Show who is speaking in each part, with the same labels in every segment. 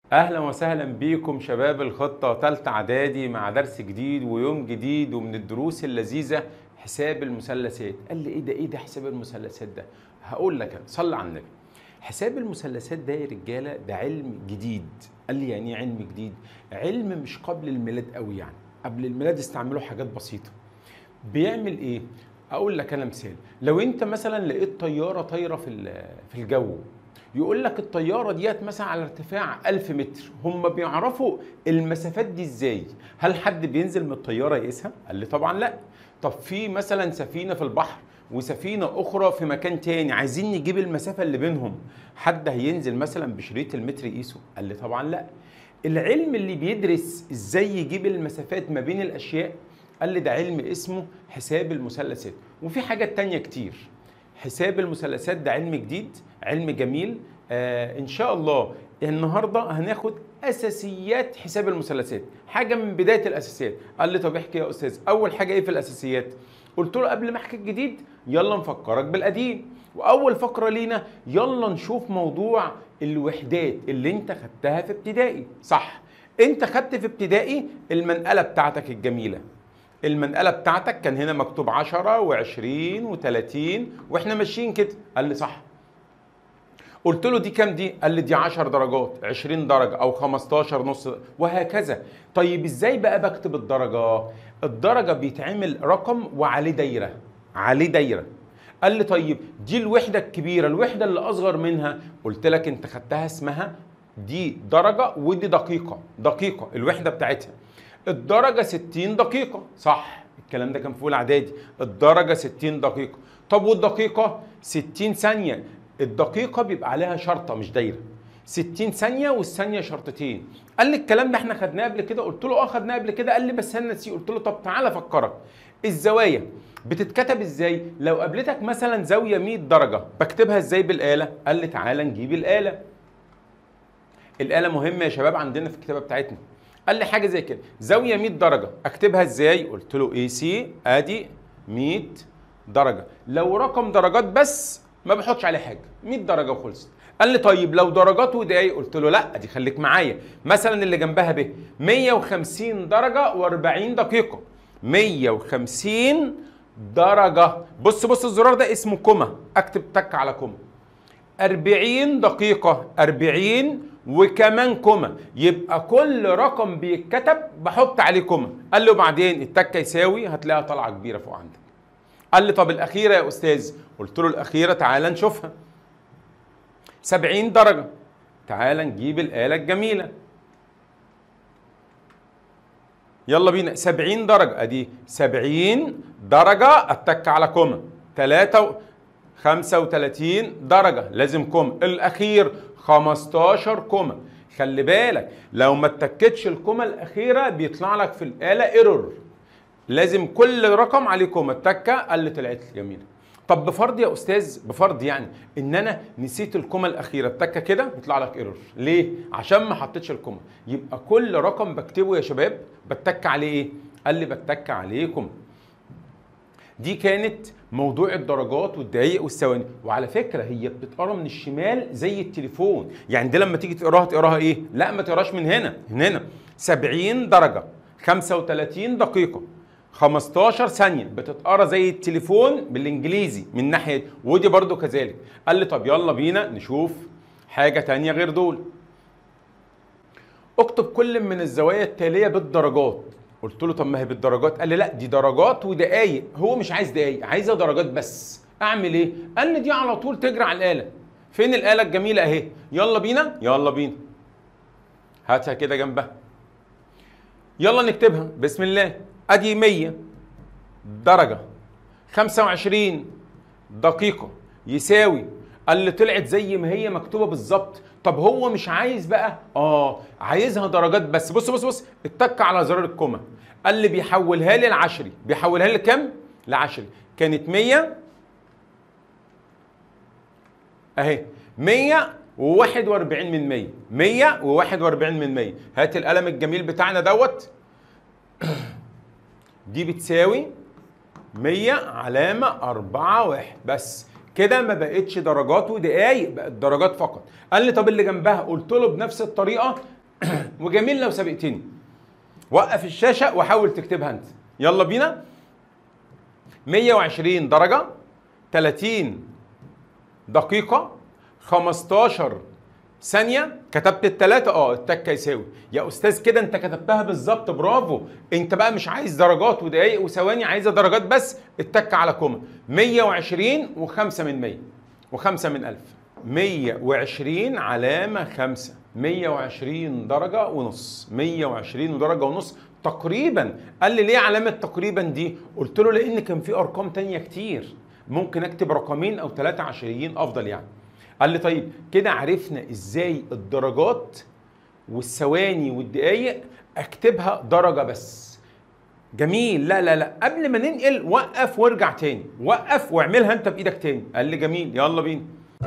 Speaker 1: اهلا وسهلا بيكم شباب الخطه تالتة اعدادي مع درس جديد ويوم جديد ومن الدروس اللذيذه حساب المثلثات قال لي ايه ده ايه ده حساب المثلثات ده هقول لك أنا، صلي على النبي حساب المثلثات ده يا رجاله ده علم جديد قال لي يعني ايه علم جديد علم مش قبل الميلاد قوي يعني قبل الميلاد استعملوا حاجات بسيطه بيعمل ايه اقول لك انا مثال لو انت مثلا لقيت طياره طايره في ال- في الجو يقول لك الطياره ديت مثلا على ارتفاع 1000 متر هم بيعرفوا المسافات دي ازاي هل حد بينزل من الطياره يقيسها قال لي طبعا لا طب في مثلا سفينه في البحر وسفينه اخرى في مكان تاني عايزين نجيب المسافه اللي بينهم حد هينزل مثلا بشريط المتر يقيسه قال لي طبعا لا العلم اللي بيدرس ازاي يجيب المسافات ما بين الاشياء قال لي ده علم اسمه حساب المثلثات وفي حاجات تانية كتير حساب المثلثات ده علم جديد علم جميل آه ان شاء الله النهارده هناخد اساسيات حساب المثلثات حاجه من بدايه الاساسيات قال لي طب احكي يا استاذ اول حاجه ايه في الاساسيات قلت له قبل ما احكي الجديد يلا نفكرك بالقديم واول فقره لينا يلا نشوف موضوع الوحدات اللي انت خدتها في ابتدائي صح انت خدت في ابتدائي المنقله بتاعتك الجميله المنقله بتاعتك كان هنا مكتوب 10 و20 و30 واحنا ماشيين كده قال لي صح قلت له دي كام دي قال لي دي 10 درجات 20 درجه او 15 نص وهكذا طيب ازاي بقى بكتب الدرجه الدرجه بيتعمل رقم وعليه دايره عليه دايره قال لي طيب دي الوحده الكبيره الوحده اللي اصغر منها قلت لك انت خدتها اسمها دي درجه ودي دقيقه دقيقه الوحده بتاعتها الدرجه 60 دقيقه صح الكلام ده كان في اولى اعدادي الدرجه 60 دقيقه طب والدقيقه 60 ثانيه الدقيقه بيبقى عليها شرطه مش دايره 60 ثانيه والثانيه شرطتين قال لي الكلام ده احنا خدناه قبل كده قلت له اه خدناه قبل كده قال لي بس انا نسيه قلت له طب تعالى افكرك الزوايا بتتكتب ازاي لو قابلتك مثلا زاويه 100 درجه بكتبها ازاي بالاله قال لي تعالى نجيب الاله الاله مهمه يا شباب عندنا في الكتابه بتاعتنا قال لي حاجه زي كده زاويه 100 درجه اكتبها ازاي قلت له اي سي ادي 100 درجه لو رقم درجات بس ما بحطش عليه حاجه 100 درجه وخلصت قال لي طيب لو درجات ودقايق قلت له لا دي خليك معايا مثلا اللي جنبها ب 150 درجه و40 دقيقه 150 درجه بص بص الزرار ده اسمه كوما اكتب تك على كوما 40 دقيقة 40 وكمان كوما يبقى كل رقم بيتكتب بحط عليه كوما قال له بعدين التكة يساوي هتلاقيها طالعة كبيرة فوق عندك قال لي طب الأخيرة يا أستاذ قلت له الأخيرة تعالى نشوفها 70 درجة تعالى نجيب الآلة الجميلة يلا بينا 70 درجة ادي 70 درجة اتك على كوما 3 35 درجة لازم كوما الأخير 15 كوما خلي بالك لو ما اتكتش الكوما الأخيرة بيطلع لك في الآلة ايرور لازم كل رقم عليه كوما التكة قال لي طلعت لي جميلة طب بفرض يا استاذ بفرض يعني ان انا نسيت الكوما الاخيره التكه كده يطلع لك ايرور ليه عشان ما حطيتش الكوما يبقى كل رقم بكتبه يا شباب بتك عليه ايه قال لي بتك عليه كوما دي كانت موضوع الدرجات والدقايق والثواني وعلى فكره هي بتتقرا من الشمال زي التليفون يعني دي لما تيجي تقراها تقراها ايه لا ما تقراش من هنا من هنا 70 درجه 35 دقيقه 15 ثانيه بتتقرا زي التليفون بالانجليزي من ناحيه ودي برضو كذلك قال لي طب يلا بينا نشوف حاجه تانية غير دول اكتب كل من الزوايا التاليه بالدرجات قلت له طب ما هي بالدرجات قال لي لا دي درجات ودقايق هو مش عايز دقايق عايزها درجات بس اعمل ايه قال لي دي على طول تجري على الاله فين الاله الجميله اهي يلا بينا يلا بينا هاتها كده جنبها يلا نكتبها بسم الله ادي 100 درجه 25 دقيقه يساوي قال لي طلعت زي ما هي مكتوبه بالظبط طب هو مش عايز بقى اه عايزها درجات بس بص بص بص اتك على زرار الكوما قال لي بيحولها لي لعشري بيحولها لي كام لعشري كانت 100 اهي 141 من 100 141 من 100 هات القلم الجميل بتاعنا دوت دي بتساوي 100 علامة 4 واحد بس كده ما بقتش درجات ودقايق بقت درجات فقط قال لي طب اللي جنبها قلت له بنفس الطريقه وجميل لو سبقتني وقف الشاشه وحاول تكتبها انت يلا بينا 120 درجه 30 دقيقه 15 ثانية كتبت التلاتة اه التكة يساوي يا استاذ كده انت كتبتها بالظبط برافو انت بقى مش عايز درجات ودقايق وثواني عايزة درجات بس التكة على كوما 120 و5 من 100 و5 من 1000 120 علامة 5 120 درجة ونص 120 درجة ونص تقريبا قال لي ليه علامة تقريبا دي قلت له لان كان في ارقام تانية كتير ممكن اكتب رقمين او ثلاثة عشريين افضل يعني قال لي طيب كده عرفنا ازاي الدرجات والثواني والدقايق اكتبها درجه بس جميل لا لا لا قبل ما ننقل وقف وارجع تاني وقف واعملها انت بايدك تاني قال لي جميل يلا بينا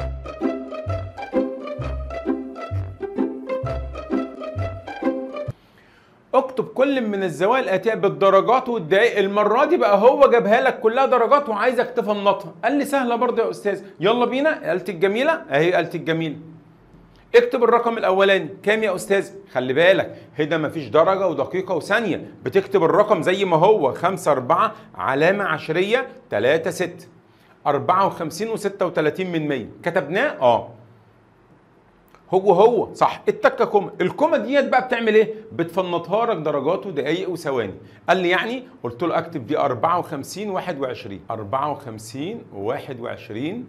Speaker 1: اكتب كل من الزوايا الاتيه بالدرجات والدقائق المره دي بقى هو جابها لك كلها درجات وعايزك تفنطها قال لي سهله برضه يا استاذ يلا بينا قالت الجميله اهي قالت الجميله اكتب الرقم الاولاني كام يا استاذ خلي بالك هنا مفيش درجه ودقيقه وثانيه بتكتب الرقم زي ما هو 5 4 علامه عشريه 3 6 54 و36 من 100 كتبناه اه هو هو صح التكه كوما الكوما ديت بقى بتعمل ايه بتفنطها لك درجات ودقايق وثواني قال لي يعني قلت له اكتب دي 54 21 54 و21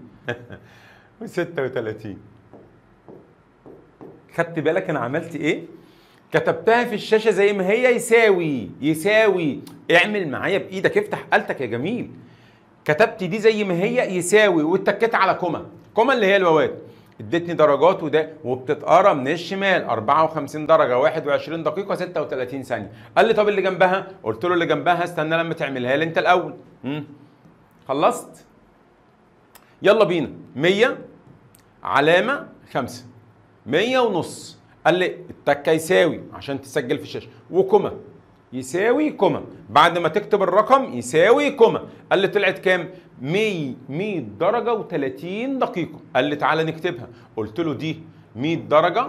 Speaker 1: و36 خدت بالك انا عملت ايه كتبتها في الشاشه زي ما هي يساوي يساوي اعمل معايا بايدك افتح آلتك يا جميل كتبت دي زي ما هي يساوي واتكيت على كوما كوما اللي هي الواوات ادتني درجات وده وبتتقرا من الشمال 54 درجه 21 دقيقه 36 ثانيه قال لي طب اللي جنبها قلت له اللي جنبها استنى لما تعملها لي انت الاول مم. خلصت يلا بينا 100 علامه 5 100 ونص قال لي التكه يساوي عشان تسجل في الشاشه وكوما يساوي كوما بعد ما تكتب الرقم يساوي كوما قال لي طلعت كام 100 100 درجه و30 دقيقه قال لي تعالى نكتبها قلت له دي 100 درجه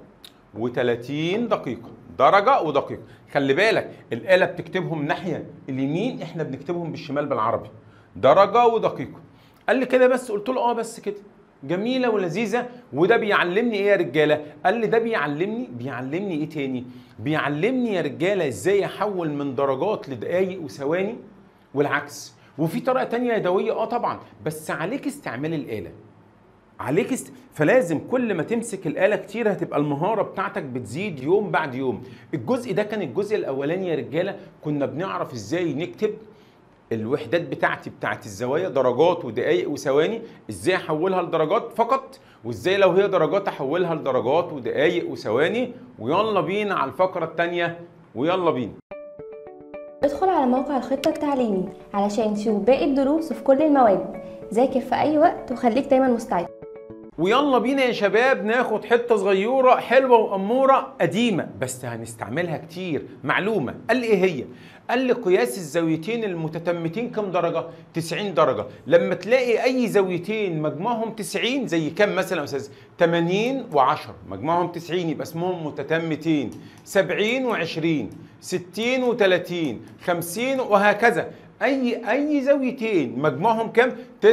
Speaker 1: و30 دقيقه درجه ودقيقه خلي بالك الاله بتكتبهم ناحيه اليمين احنا بنكتبهم بالشمال بالعربي درجه ودقيقه قال لي كده بس قلت له اه بس كده جميله ولذيذه وده بيعلمني ايه يا رجاله قال لي ده بيعلمني بيعلمني ايه تاني بيعلمني يا رجاله ازاي احول من درجات لدقايق وثواني والعكس وفي طريقه تانية يدويه اه طبعا بس عليك استعمال الاله عليك است... فلازم كل ما تمسك الآلة كتير هتبقى المهارة بتاعتك بتزيد يوم بعد يوم الجزء ده كان الجزء الأولاني يا رجالة كنا بنعرف ازاي نكتب الوحدات بتاعتي بتاعت الزوايا درجات ودقائق وثواني ازاي احولها لدرجات فقط وازاي لو هي درجات احولها لدرجات ودقائق وثواني ويلا بينا على الفقرة التانية ويلا بينا
Speaker 2: ادخل على موقع الخطة التعليمي علشان تشوف باقي الدروس في كل المواد ذاكر في أي وقت وخليك دايما مستعد
Speaker 1: ويلا بينا يا شباب ناخد حته صغيره حلوه واموره قديمه بس هنستعملها كتير معلومه قال لي ايه هي قال لي قياس الزاويتين المتتمتين كم درجه 90 درجه لما تلاقي اي زاويتين مجموعهم 90 زي كم مثلا يا استاذ 80 و10 مجموعهم 90 يبقى اسمهم متتمتين 70 و20 60 و30 50 وهكذا اي اي زاويتين مجموعهم كم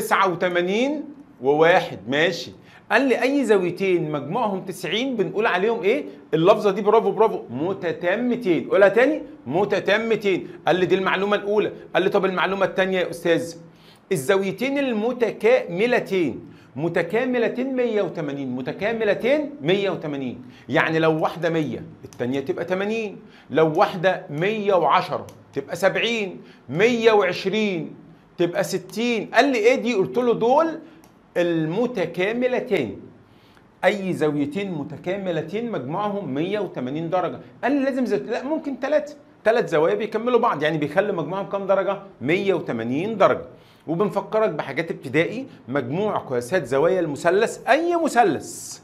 Speaker 1: 89 وواحد ماشي قال لي اي زاويتين مجموعهم 90 بنقول عليهم ايه اللفظه دي برافو برافو متتمتين قولها تاني متتمتين قال لي دي المعلومه الاولى قال لي طب المعلومه الثانيه يا استاذ الزاويتين المتكاملتين متكاملتين 180 متكاملتين 180 يعني لو واحده 100 الثانيه تبقى 80 لو واحده 110 تبقى 70 120 تبقى 60 قال لي ايه دي قلت له دول المتكاملتين اي زاويتين متكاملتين مجموعهم 180 درجه قال لي لازم زاوية لا ممكن ثلاثه ثلاث زوايا بيكملوا بعض يعني بيخلي مجموعهم كام درجه 180 درجه وبنفكرك بحاجات ابتدائي مجموع قياسات زوايا المثلث اي مثلث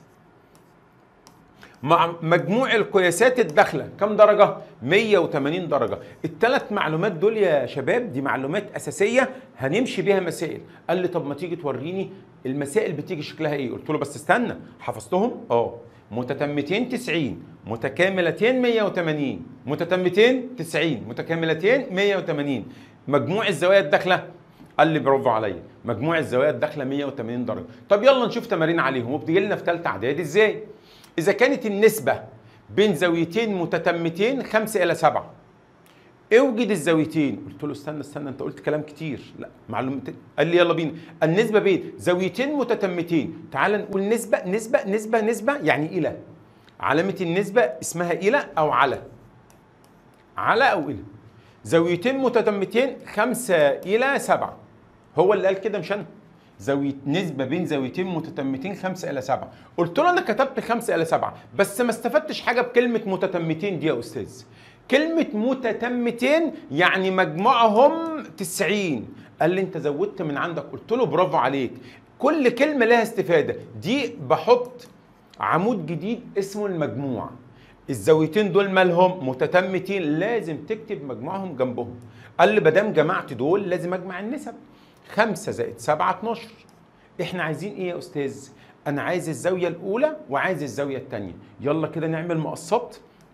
Speaker 1: مع مجموع القياسات الداخله كم درجه 180 درجه الثلاث معلومات دول يا شباب دي معلومات اساسيه هنمشي بيها مسائل قال لي طب ما تيجي توريني المسائل بتيجي شكلها ايه قلت له بس استنى حفظتهم اه متتمتين 90 متكاملتين 180 متتمتين 90 متكاملتين 180 مجموع الزوايا الداخله قال لي برافو عليا مجموع الزوايا الداخله 180 درجه طب يلا نشوف تمارين عليهم وبتجي لنا في ثالثه اعدادي ازاي اذا كانت النسبه بين زاويتين متتمتين 5 الى 7 اوجد الزاويتين قلت له استنى استنى انت قلت كلام كتير لا معلومتين قال لي يلا بينا النسبه بين زاويتين متتمتين تعال نقول نسبه نسبه نسبه نسبه يعني الى علامه النسبه اسمها الى او على على او الى زاويتين متتمتين خمسة إلى سبعة هو اللي قال كده مش أنا زاوية نسبة بين زاويتين متتمتين خمسة إلى سبعة قلت له أنا كتبت خمسة إلى سبعة بس ما استفدتش حاجة بكلمة متتمتين دي يا أستاذ كلمة متتمتين يعني مجموعهم 90 قال لي أنت زودت من عندك قلت له برافو عليك كل كلمة لها استفادة دي بحط عمود جديد اسمه المجموع الزاويتين دول مالهم متتمتين لازم تكتب مجموعهم جنبهم قال لي مادام جمعت دول لازم اجمع النسب 5 زائد 7 12 احنا عايزين ايه يا استاذ انا عايز الزاويه الاولى وعايز الزاويه الثانيه يلا كده نعمل مقصات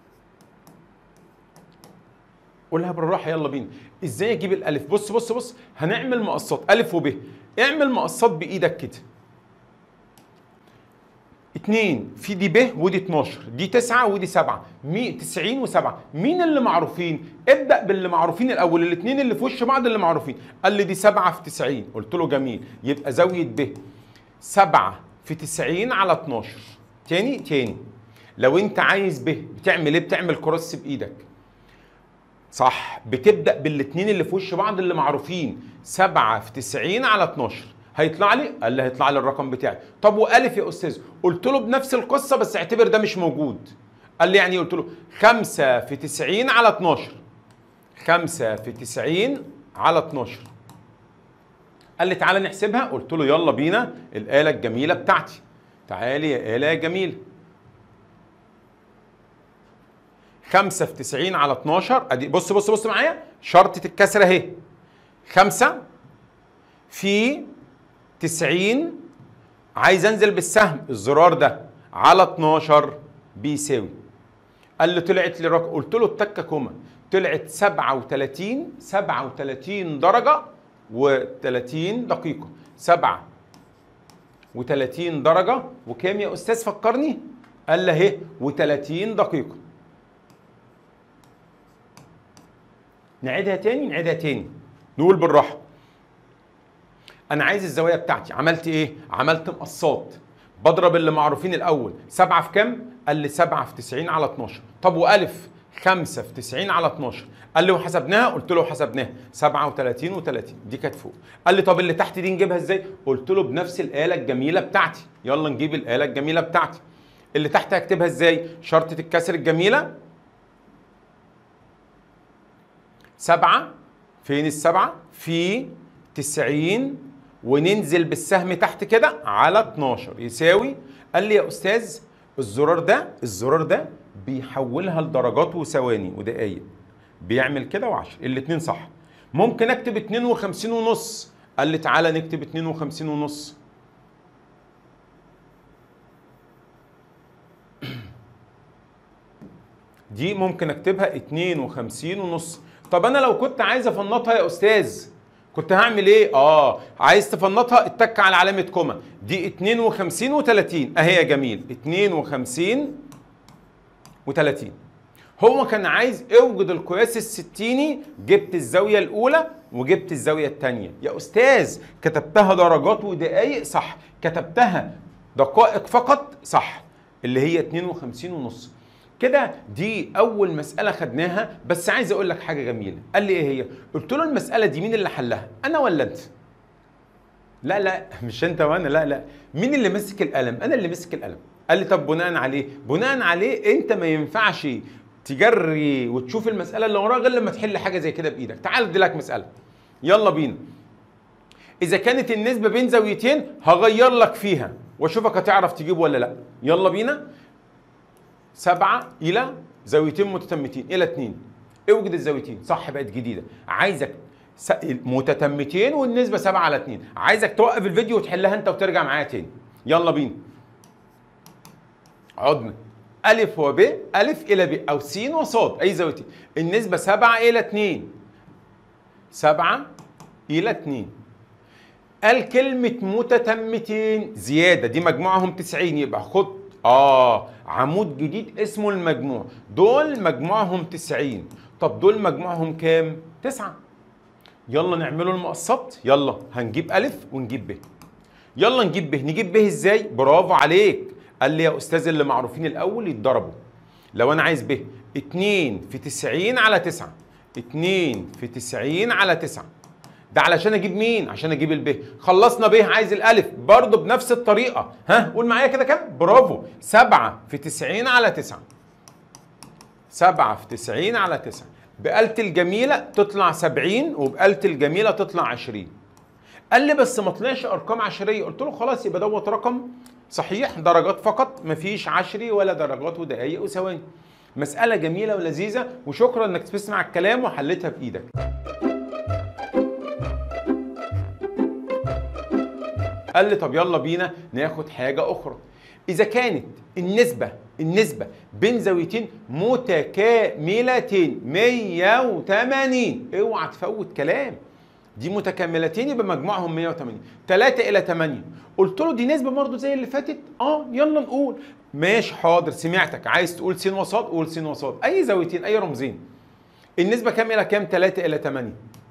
Speaker 1: قولها بالراحه يلا بينا ازاي اجيب الالف بص بص بص هنعمل مقصات الف وب اعمل مقصات بايدك كده اتنين في دي ب ودي 12 دي 9 ودي 7 مي 90 و7 مين اللي معروفين ابدا باللي معروفين الاول الاثنين اللي في وش بعض اللي معروفين قال لي دي 7 في 90 قلت له جميل يبقى زاويه ب 7 في 90 على 12 تاني تاني لو انت عايز ب بتعمل ايه بتعمل كروس بايدك صح بتبدا بالاثنين اللي في وش بعض اللي معروفين 7 في 90 على 12 هيطلع لي قال لي هيطلع لي الرقم بتاعي طب والف يا استاذ قلت له بنفس القصه بس اعتبر ده مش موجود قال لي يعني قلت له 5 في 90 على 12 5 في 90 على 12 قال لي تعالى نحسبها قلت له يلا بينا الاله الجميله بتاعتي تعالي يا اله جميله 5 في 90 على 12 ادي بص بص بص معايا شرطه الكسر اهي 5 في 90 عايز انزل بالسهم الزرار ده على 12 بيساوي قال لي طلعت لي رقم قلت له التكه كوما طلعت 37 37 درجه و30 دقيقه 7 و30 درجه وكام يا استاذ فكرني قال لي اهي و30 دقيقه نعيدها تاني نعيدها تاني نقول بالراحه انا عايز الزوايا بتاعتي عملت ايه عملت مقصات بضرب اللي معروفين الاول 7 في كام قال لي 7 في 90 على 12 طب والف 5 في 90 على 12 قال لي وحسبناها قلت له حسبناها 37 و30 دي كانت فوق قال لي طب اللي تحت دي نجيبها ازاي قلت له بنفس الاله الجميله بتاعتي يلا نجيب الاله الجميله بتاعتي اللي تحت هكتبها ازاي شرطه الكسر الجميله سبعة فين السبعة في تسعين وننزل بالسهم تحت كده على 12 يساوي قال لي يا استاذ الزرار ده الزرار ده بيحولها لدرجات وثواني ودقايق بيعمل كده وعشر الاتنين صح ممكن اكتب 52 ونص قال لي تعالى نكتب 52 ونص دي ممكن اكتبها 52 ونص طب انا لو كنت عايز افنطها يا استاذ كنت هعمل ايه اه عايز تفنطها اتك على علامه كوما دي 52 و30 اهي يا جميل 52 و30 هو كان عايز اوجد القياس الستيني جبت الزاويه الاولى وجبت الزاويه الثانيه يا استاذ كتبتها درجات ودقائق صح كتبتها دقائق فقط صح اللي هي 52 ونص كده دي اول مساله خدناها بس عايز اقول لك حاجه جميله قال لي ايه هي قلت له المساله دي مين اللي حلها انا ولا انت لا لا مش انت وانا لا لا مين اللي مسك القلم انا اللي مسك القلم قال لي طب بناء عليه بناء عليه انت ما ينفعش تجري وتشوف المساله اللي وراها غير لما تحل حاجه زي كده بايدك تعال ادي لك مساله يلا بينا اذا كانت النسبه بين زاويتين هغير لك فيها واشوفك هتعرف تجيب ولا لا يلا بينا سبعة إلى زاويتين متتمتين إلى اتنين اوجد الزاويتين صح بقت جديدة عايزك س- متتمتين والنسبة سبعة على اتنين عايزك توقف الفيديو وتحلها انت وترجع معايا تاني يلا بينا عضمة ألف وب ألف إلى ب أو س وصاد أي زاويتين النسبة 7 إلى 2 7 إلى 2 قال كلمة متتمتين زيادة دي مجموعهم 90 يبقى خد آه عمود جديد اسمه المجموع دول مجموعهم 90 طب دول مجموعهم كام؟ 9 يلا نعملوا المقصات يلا هنجيب ألف ونجيب ب يلا نجيب ب نجيب ب ازاي؟ برافو عليك قال لي يا أستاذ اللي معروفين الأول يتضربوا لو أنا عايز ب 2 في 90 على 9 2 في 90 على 9 ده علشان اجيب مين عشان اجيب الب خلصنا ب عايز الالف برضه بنفس الطريقه ها قول معايا كده كام برافو 7 في 90 على 9 7 في 90 على 9 بآلة الجميلة تطلع 70 وبآلة الجميلة تطلع 20 قال لي بس ما طلعش ارقام عشريه قلت له خلاص يبقى دوت رقم صحيح درجات فقط مفيش عشري ولا درجات ودقايق وثواني مسألة جميلة ولذيذة وشكرا انك تسمع الكلام وحلتها بإيدك قال لي طب يلا بينا ناخد حاجة أخرى إذا كانت النسبة النسبة بين زاويتين متكاملتين 180 اوعى تفوت كلام دي متكاملتين يبقى مجموعهم 180 3 إلى 8 قلت له دي نسبة برضه زي اللي فاتت اه يلا نقول ماشي حاضر سمعتك عايز تقول س وصاد قول س وصاد أي زاويتين أي رمزين النسبة كام إلى كام 3 إلى 8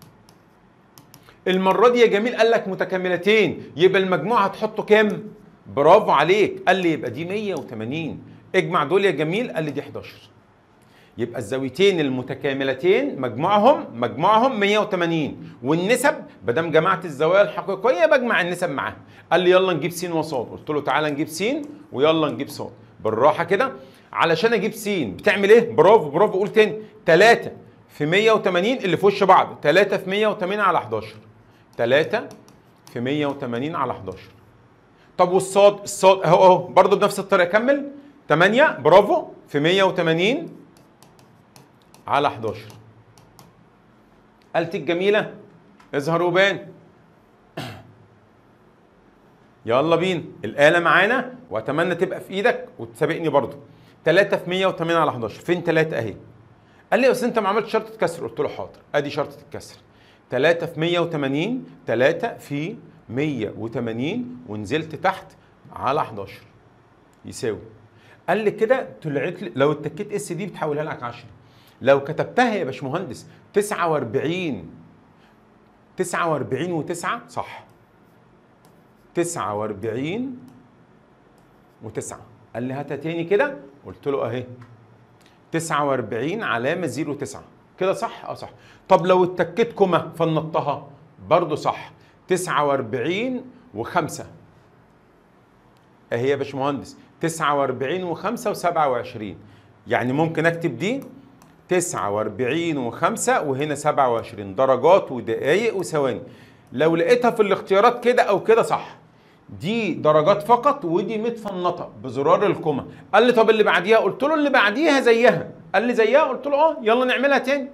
Speaker 1: المرة دي يا جميل قال لك متكاملتين يبقى المجموع هتحطه كام؟ برافو عليك قال لي يبقى دي 180 اجمع دول يا جميل قال لي دي 11 يبقى الزاويتين المتكاملتين مجموعهم مجموعهم 180 والنسب ما دام جمعت الزوايا الحقيقيه بجمع النسب معاها قال لي يلا نجيب س وصاد قلت له تعالى نجيب س ويلا نجيب صاد بالراحه كده علشان اجيب س بتعمل ايه برافو برافو قول تاني 3 في 180 اللي في وش بعض 3 في 180 على 11 3 في 180 على 11 طب والصاد الصاد اهو اهو برضه بنفس الطريقه كمل 8 برافو في 180 على 11 قالت الجميله اظهر وبان يلا بينا الآلة معانا وأتمنى تبقى في إيدك وتسابقني برضو 3 في 180 على 11 فين 3 أهي قال لي بس أنت ما عملتش شرطة كسر قلت له حاضر أدي شرطة الكسر 3 في 180 3 في 180 ونزلت تحت على 11 يساوي قال لي كده طلعت لي لو اتكيت اس دي بتحولها لك 10 لو كتبتها يا باشمهندس 49 49 و9 صح 49 و9 قال لي هاتها تاني كده قلت له اهي 49 علامه 0 9 كده صح اه صح طب لو اتكيت كوما فنطها برضه صح 49 و5 اهي يا باشمهندس 49 و5 و27 يعني ممكن اكتب دي 49 و5 وهنا 27 درجات ودقايق وثواني لو لقيتها في الاختيارات كده او كده صح دي درجات فقط ودي متفنطه بزرار الكوما قال لي طب اللي بعديها قلت له اللي بعديها زيها قال لي زيها قلت له اه يلا نعملها تاني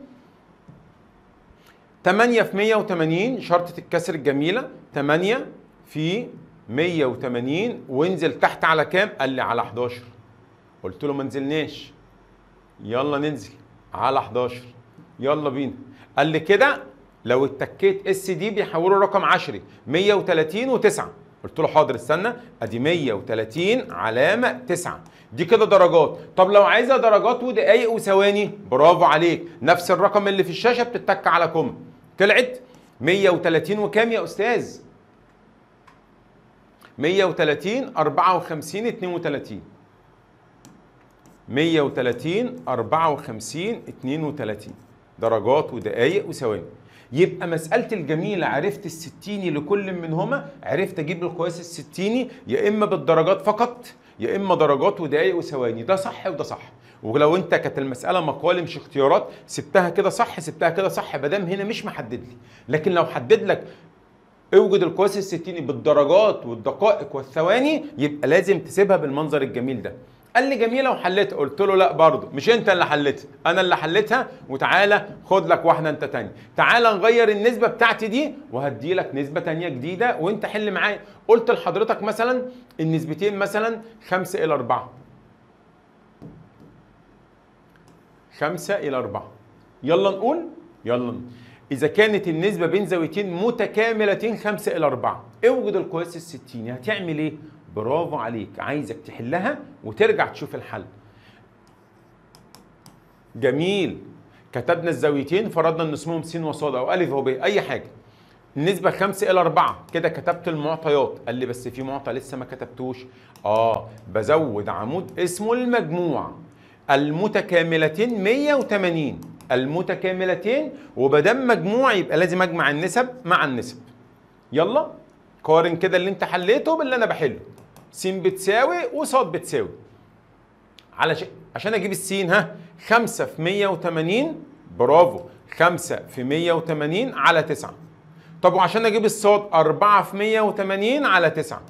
Speaker 1: 8 في 180 شرطة الكسر الجميلة 8 في 180 وانزل تحت على كام؟ قال لي على 11 قلت له ما نزلناش يلا ننزل على 11 يلا بينا قال لي كده لو اتكيت اس دي بيحولوا رقم 10 130 و9 قلت له حاضر استنى ادي 130 علامه 9 دي كده درجات طب لو عايزها درجات ودقايق وثواني برافو عليك نفس الرقم اللي في الشاشه بتتك على كم طلعت 130 وكام يا استاذ 130 54 32 130 54 32 درجات ودقايق وثواني يبقى مسألة الجميلة عرفت الستيني لكل منهما عرفت أجيب القياس الستيني يا إما بالدرجات فقط يا إما درجات ودقايق وثواني ده صح وده صح ولو أنت كانت المسألة مقالي مش اختيارات سبتها كده صح سبتها كده صح مادام هنا مش محدد لي لكن لو حدد لك اوجد القياس الستيني بالدرجات والدقائق والثواني يبقى لازم تسيبها بالمنظر الجميل ده قال لي جميله وحلتها قلت له لا برضه مش انت اللي حلتها انا اللي حلتها وتعالى خد لك واحده انت تانية تعالى نغير النسبه بتاعتي دي وهدي لك نسبه تانية جديده وانت حل معايا قلت لحضرتك مثلا النسبتين مثلا 5 الى 4 5 إلى 4 يلا نقول يلا نقول. إذا كانت النسبة بين زاويتين متكاملتين 5 إلى 4 اوجد القياس الستيني هتعمل إيه؟ برافو عليك عايزك تحلها وترجع تشوف الحل جميل كتبنا الزاويتين فرضنا ان اسمهم س وصاد او الف وب اي حاجه النسبة 5 إلى 4 كده كتبت المعطيات قال لي بس في معطى لسه ما كتبتوش اه بزود عمود اسمه المجموع المتكاملتين 180 المتكاملتين وبدام مجموع يبقى لازم اجمع النسب مع النسب يلا قارن كده اللي انت حليته باللي انا بحله س بتساوي وصاد بتساوي علشان عشان اجيب السين ها 5 في 180 برافو 5 في 180 على 9 طب وعشان اجيب الصاد 4 في 180 على 9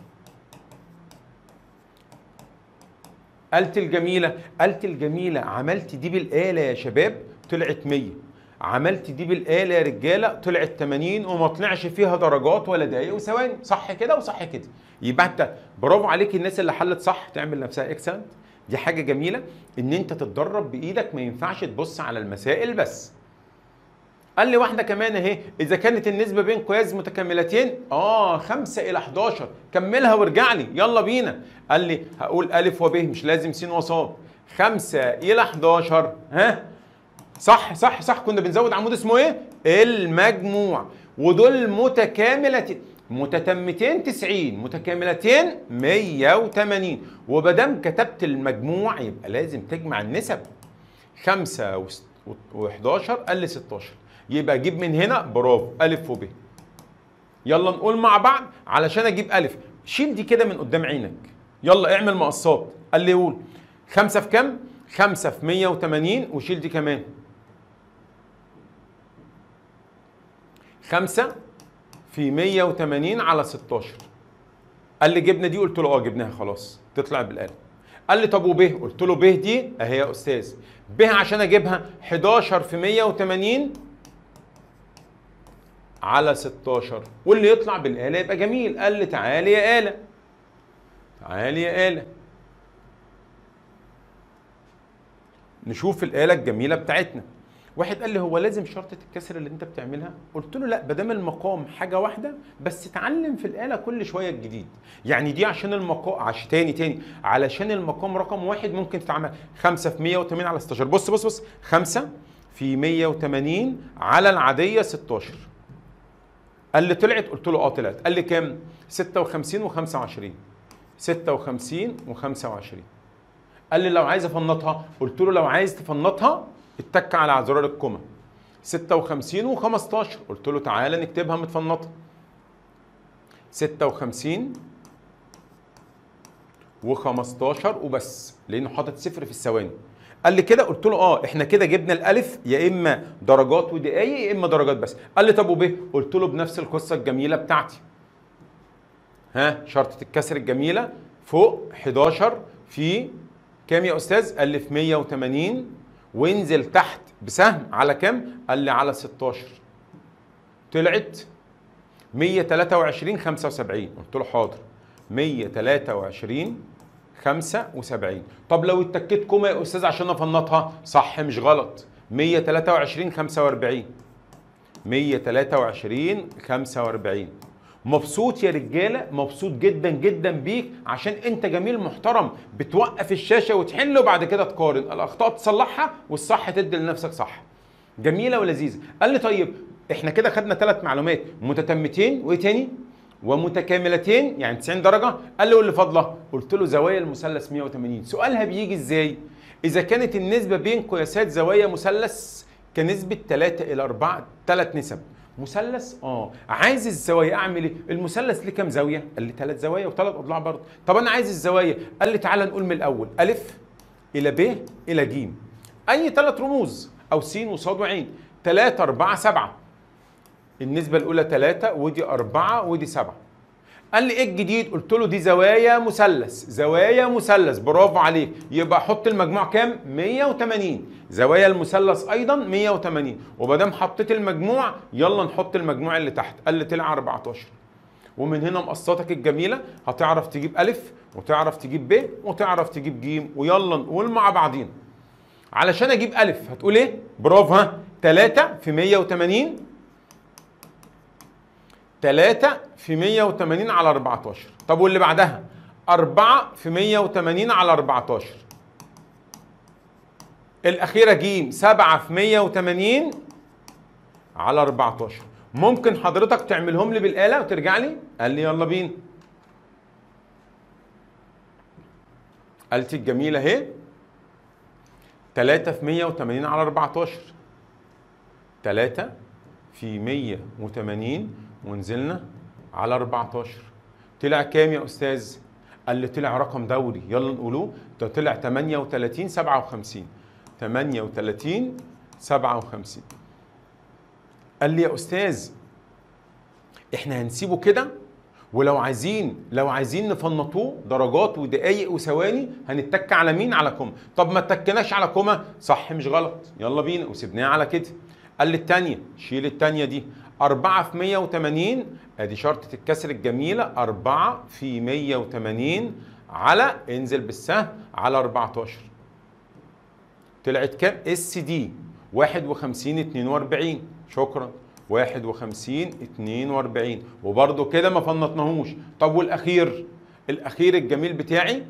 Speaker 1: آلة الجميلة آلة الجميلة عملت دي بالآلة يا شباب طلعت 100 عملت دي بالآلة يا رجالة طلعت 80 وما طلعش فيها درجات ولا دقايق وثواني صح كده وصح كده يبقى انت برافو عليك الناس اللي حلت صح تعمل نفسها اكسلنت دي حاجة جميلة ان انت تتدرب بايدك ما ينفعش تبص على المسائل بس قال لي واحده كمان اهي اذا كانت النسبه بين قياس متكاملتين اه 5 الى 11 كملها وارجع لي يلا بينا قال لي هقول الف وب مش لازم س وصاد 5 الى 11 ها صح صح صح كنا بنزود عمود اسمه ايه المجموع ودول متكاملتين متتمتين 90 متكاملتين 180 وبدام كتبت المجموع يبقى لازم تجمع النسب 5 و11 قال لي 16 يبقى اجيب من هنا برافو الف وب يلا نقول مع بعض علشان اجيب الف شيل دي كده من قدام عينك يلا اعمل مقصات قال لي قول 5 في كام 5 في 180 وشيل دي كمان 5 في 180 على 16 قال لي جبنا دي قلت له اه جبناها خلاص تطلع بالآلة قال لي طب وب قلت له ب دي اهي يا استاذ ب عشان اجيبها 11 في 180 على 16 واللي يطلع بالآلة يبقى جميل قال لي تعالي يا آلة تعالي يا آلة نشوف الآلة الجميلة بتاعتنا واحد قال لي هو لازم شرطة الكسر اللي انت بتعملها قلت له لا بدام المقام حاجة واحدة بس اتعلم في الآلة كل شوية جديد يعني دي عشان المقام عشان تاني تاني علشان المقام رقم واحد ممكن تتعمل 5 في 180 على 16 بص بص بص 5 في 180 على العادية 16 قال لي طلعت قلت له اه طلعت قال لي كام 56 و25 56 و25 قال لي لو عايز افنطها قلت له لو عايز تفنطها اتك على زرار الكوما 56 و15 قلت له تعالى نكتبها متفنطه 56 و15 وبس لانه حاطط صفر في الثواني قال لي كده قلت له اه احنا كده جبنا الالف يا اما درجات ودقايق يا اما درجات بس قال لي طب وب قلت له بنفس القصه الجميله بتاعتي ها شرطه الكسر الجميله فوق 11 في كام يا استاذ قال لي في 180 وانزل تحت بسهم على كام قال لي على 16 طلعت 123 75 قلت له حاضر 123 75 طب لو اتكيت كوما يا استاذ عشان افنطها صح مش غلط 123 45 123 45 مبسوط يا رجاله مبسوط جدا جدا بيك عشان انت جميل محترم بتوقف الشاشه وتحل وبعد كده تقارن الاخطاء تصلحها والصح تدي لنفسك صح جميله ولذيذه قال لي طيب احنا كده خدنا ثلاث معلومات متتمتين وايه تاني ومتكاملتين يعني 90 درجه قال لي واللي فاضله قلت له زوايا المثلث 180 سؤالها بيجي ازاي اذا كانت النسبه بين قياسات زوايا مثلث كنسبه 3 الى 4 ثلاث نسب مثلث اه عايز الزوايا اعمل ايه المثلث ليه كام زاويه قال لي ثلاث زوايا وثلاث اضلاع برضه طب انا عايز الزوايا قال لي تعالى نقول من الاول الف الى ب الى ج اي ثلاث رموز او س وصاد وعين 3 4 7 النسبة الأولى 3 ودي 4 ودي 7 قال لي ايه الجديد؟ قلت له دي زوايا مثلث، زوايا مثلث برافو عليك، يبقى حط المجموع كام؟ 180 زوايا المثلث أيضا 180 وما دام حطيت المجموع يلا نحط المجموع اللي تحت، قال لي طلع 14 ومن هنا مقصاتك الجميلة هتعرف تجيب ألف وتعرف تجيب ب وتعرف تجيب ج ويلا نقول مع بعضين علشان اجيب الف هتقول ايه برافو ها 3 في 180 3 في 180 على 14 طب واللي بعدها 4 في 180 على 14 الأخيرة جيم 7 في 180 على 14 ممكن حضرتك تعملهم لي بالآلة وترجع لي قال لي يلا بينا آلتي الجميلة اهي 3 في 180 على 14 3 في 180 ونزلنا على 14 طلع كام يا استاذ؟ قال لي طلع رقم دوري يلا نقولوه ده طلع 38 57 38 57 قال لي يا استاذ احنا هنسيبه كده ولو عايزين لو عايزين نفنطوه درجات ودقايق وثواني هنتك على مين على كوما طب ما اتكناش على كوما صح مش غلط يلا بينا وسيبناها على كده قال لي التانية شيل التانية دي 4 في 180 ادي شرطة الكسر الجميلة 4 في 180 على انزل بالسهم على 14 طلعت كام اس دي 51 42 شكرا 51 42 وبرده كده ما فنطناهوش طب والاخير الاخير الجميل بتاعي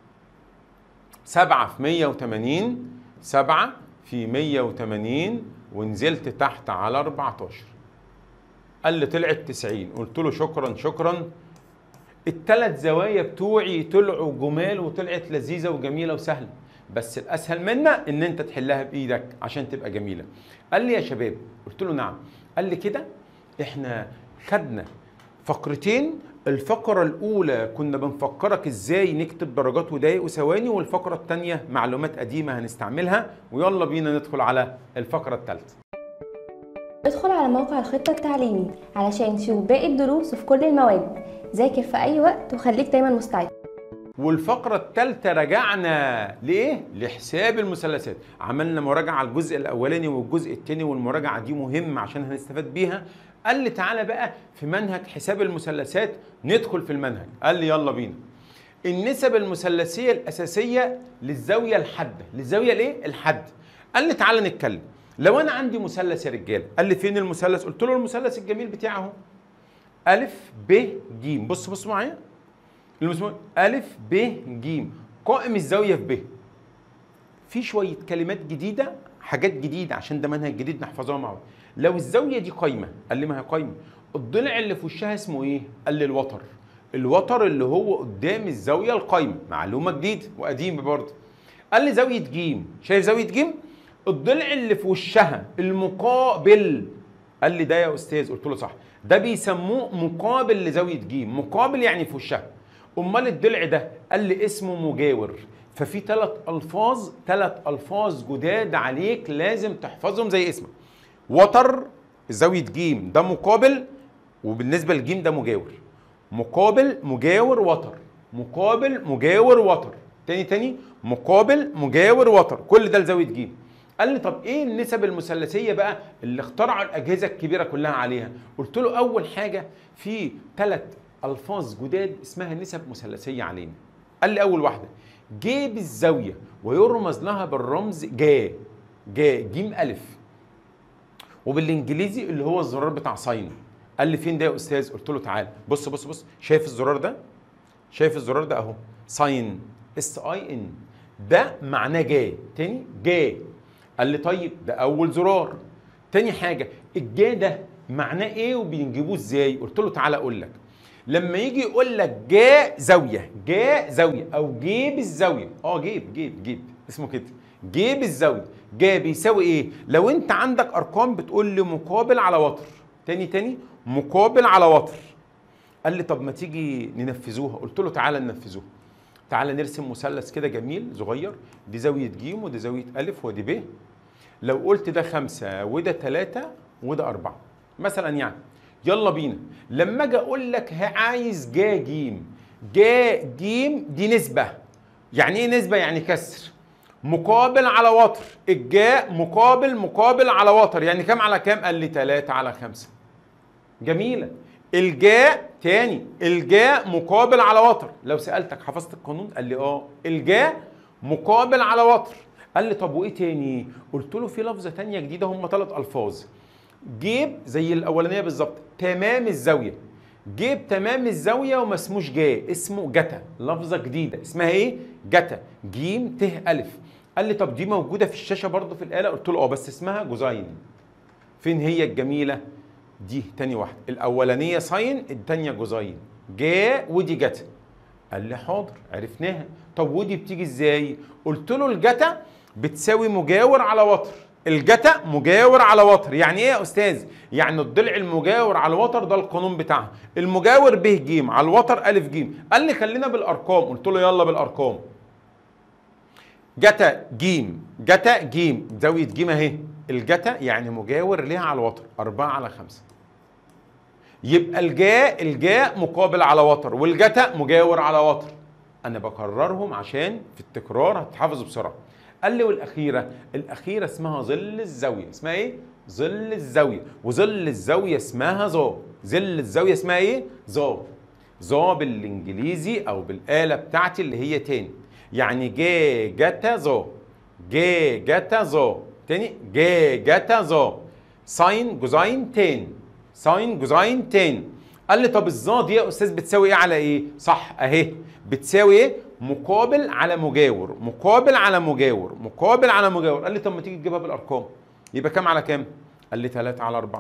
Speaker 1: 7 في 180 7 في 180 ونزلت تحت على 14 قال لي طلعت 90 قلت له شكرا شكرا الثلاث زوايا بتوعي طلعوا جمال وطلعت لذيذه وجميله وسهله بس الاسهل منا ان انت تحلها بايدك عشان تبقى جميله قال لي يا شباب قلت له نعم قال لي كده احنا خدنا فقرتين الفقرة الأولى كنا بنفكرك ازاي نكتب درجات ودقايق وثواني والفقرة الثانية معلومات قديمة هنستعملها ويلا بينا ندخل على الفقرة الثالثة
Speaker 2: ادخل على موقع الخطة التعليمي علشان تشوف باقي الدروس في كل المواد ذاكر في أي وقت وخليك دايما مستعد
Speaker 1: والفقرة الثالثة رجعنا لإيه؟ لحساب المثلثات عملنا مراجعة على الجزء الأولاني والجزء الثاني والمراجعة دي مهمة عشان هنستفاد بيها قال لي تعالى بقى في منهج حساب المثلثات ندخل في المنهج قال لي يلا بينا النسب المثلثية الأساسية للزاوية الحادة للزاوية الإيه؟ الحد قال لي تعالى نتكلم لو أنا عندي مثلث يا رجالة قال لي فين المثلث؟ قلت له المثلث الجميل بتاعه اهو ألف ب ج بص بص معايا المسموع ألف ب ج قائم الزاوية في ب في شوية كلمات جديدة حاجات جديدة عشان ده منهج جديد نحفظها مع بعض لو الزاوية دي قايمة قال لي ما هي قايمة الضلع اللي في وشها اسمه ايه؟ قال لي الوتر الوتر اللي هو قدام الزاوية القايمة معلومة جديدة وقديمة برضه قال لي زاوية ج شايف زاوية ج؟ الضلع اللي في وشها المقابل قال لي ده يا استاذ قلت له صح ده بيسموه مقابل لزاوية ج مقابل يعني في وشها امال الضلع ده قال لي اسمه مجاور ففي ثلاث الفاظ ثلاث الفاظ جداد عليك لازم تحفظهم زي اسمك وتر زاويه ج ده مقابل وبالنسبه للجيم ده مجاور مقابل مجاور وتر مقابل مجاور وتر تاني تاني مقابل مجاور وتر كل ده لزاويه ج قال لي طب ايه النسب المثلثيه بقى اللي اخترعوا الاجهزه الكبيره كلها عليها قلت له اول حاجه في ثلاث الفاظ جداد اسمها نسب مثلثيه علينا قال لي اول واحده ج بالزاويه ويرمز لها بالرمز جا جا ج الف وبالانجليزي اللي هو الزرار بتاع ساين قال لي فين ده يا استاذ قلت له تعال بص بص بص شايف الزرار ده شايف الزرار ده اهو ساين اس اي ان ده معناه جا تاني جا قال لي طيب ده اول زرار تاني حاجه الجا ده معناه ايه وبنجيبوه ازاي قلت له تعالى اقول لك لما يجي يقول لك جا زاويه جا زاويه او جيب الزاويه اه جيب جيب جيب اسمه كده جيب الزاويه جا بيساوي ايه لو انت عندك ارقام بتقول لي مقابل على وتر تاني تاني مقابل على وتر قال لي طب ما تيجي ننفذوها قلت له تعالى ننفذوها تعالى نرسم مثلث كده جميل صغير دي زاويه ج ودي زاويه ا ودي ب لو قلت ده خمسة وده ثلاثة وده أربعة مثلا يعني يلا بينا لما اجي اقول لك عايز جا جيم جا جيم دي نسبة يعني ايه نسبة يعني كسر مقابل على وتر الجاء مقابل مقابل على وتر يعني كام على كام قال لي 3 على 5 جميلة الجاء تاني الجاء مقابل على وتر لو سألتك حفظت القانون قال لي اه الجاء مقابل على وتر قال لي طب وايه تاني قلت له في لفظه تانية جديده هم ثلاث الفاظ جيب زي الاولانيه بالظبط تمام الزاويه جيب تمام الزاويه وما اسموش جا اسمه جتا لفظه جديده اسمها ايه جتا جيم ت الف قال لي طب دي موجوده في الشاشه برضو في الاله قلت له اه بس اسمها جوزاين فين هي الجميله دي تاني واحده الاولانيه ساين التانيه جوزاين جا ودي جتا قال لي حاضر عرفناها طب ودي بتيجي ازاي قلت له الجتا بتساوي مجاور على وتر الجتا مجاور على وتر يعني ايه يا استاذ يعني الضلع المجاور على الوتر ده القانون بتاعها المجاور ب ج على الوتر ا ج قال لي خلينا بالارقام قلت له يلا بالارقام جتا جيم جتا جيم زاويه جيم اهي الجتا يعني مجاور ليها على الوتر 4 على 5 يبقى الجاء الجاء مقابل على وتر والجتا مجاور على وتر انا بكررهم عشان في التكرار هتحفظوا بسرعه قال لي والاخيره الاخيره اسمها ظل الزاويه اسمها ايه ظل الزاويه وظل الزاويه اسمها ظا ظل الزاويه اسمها ايه ظا ظا بالانجليزي او بالاله بتاعتي اللي هي تاني يعني جا جتا ظا جا جتا ظا تاني جا جتا ظا ساين جوزاين تان ساين جوزاين تان قال لي طب الظا دي يا استاذ بتساوي ايه على ايه صح اهي بتساوي ايه مقابل على مجاور مقابل على مجاور مقابل على مجاور قال لي طب ما تيجي تجيبها بالارقام يبقى كام على كام قال لي 3 على 4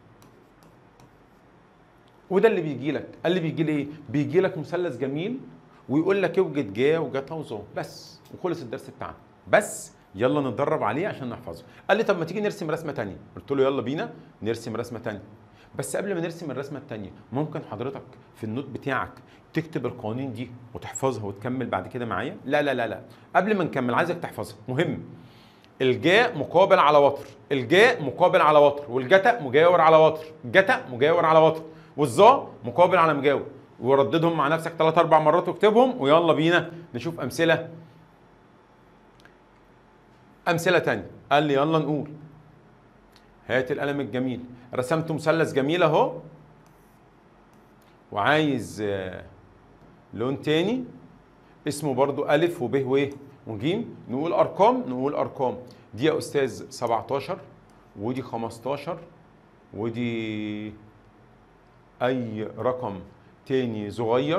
Speaker 1: وده اللي بيجي لك قال لي بيجي لي ايه بيجي لك مثلث جميل ويقول لك اوجد جا وجتا وظا بس وخلص الدرس بتاعنا بس يلا نتدرب عليه عشان نحفظه قال لي طب ما تيجي نرسم رسمه تانية قلت له يلا بينا نرسم رسمه تانية بس قبل ما نرسم الرسمه التانية ممكن حضرتك في النوت بتاعك تكتب القوانين دي وتحفظها وتكمل بعد كده معايا لا لا لا لا قبل ما نكمل عايزك تحفظها مهم الجاء مقابل على وتر الجاء مقابل على وتر والجتا مجاور على وتر جتا مجاور على وتر والظا مقابل على مجاور ورددهم مع نفسك ثلاث اربع مرات واكتبهم ويلا بينا نشوف امثله امثله تانية قال لي يلا نقول هات القلم الجميل رسمت مثلث جميل اهو وعايز آه، لون تاني اسمه برضو ألف وب و وجيم نقول أرقام نقول أرقام دي يا أستاذ 17 ودي 15 ودي أي رقم تاني صغير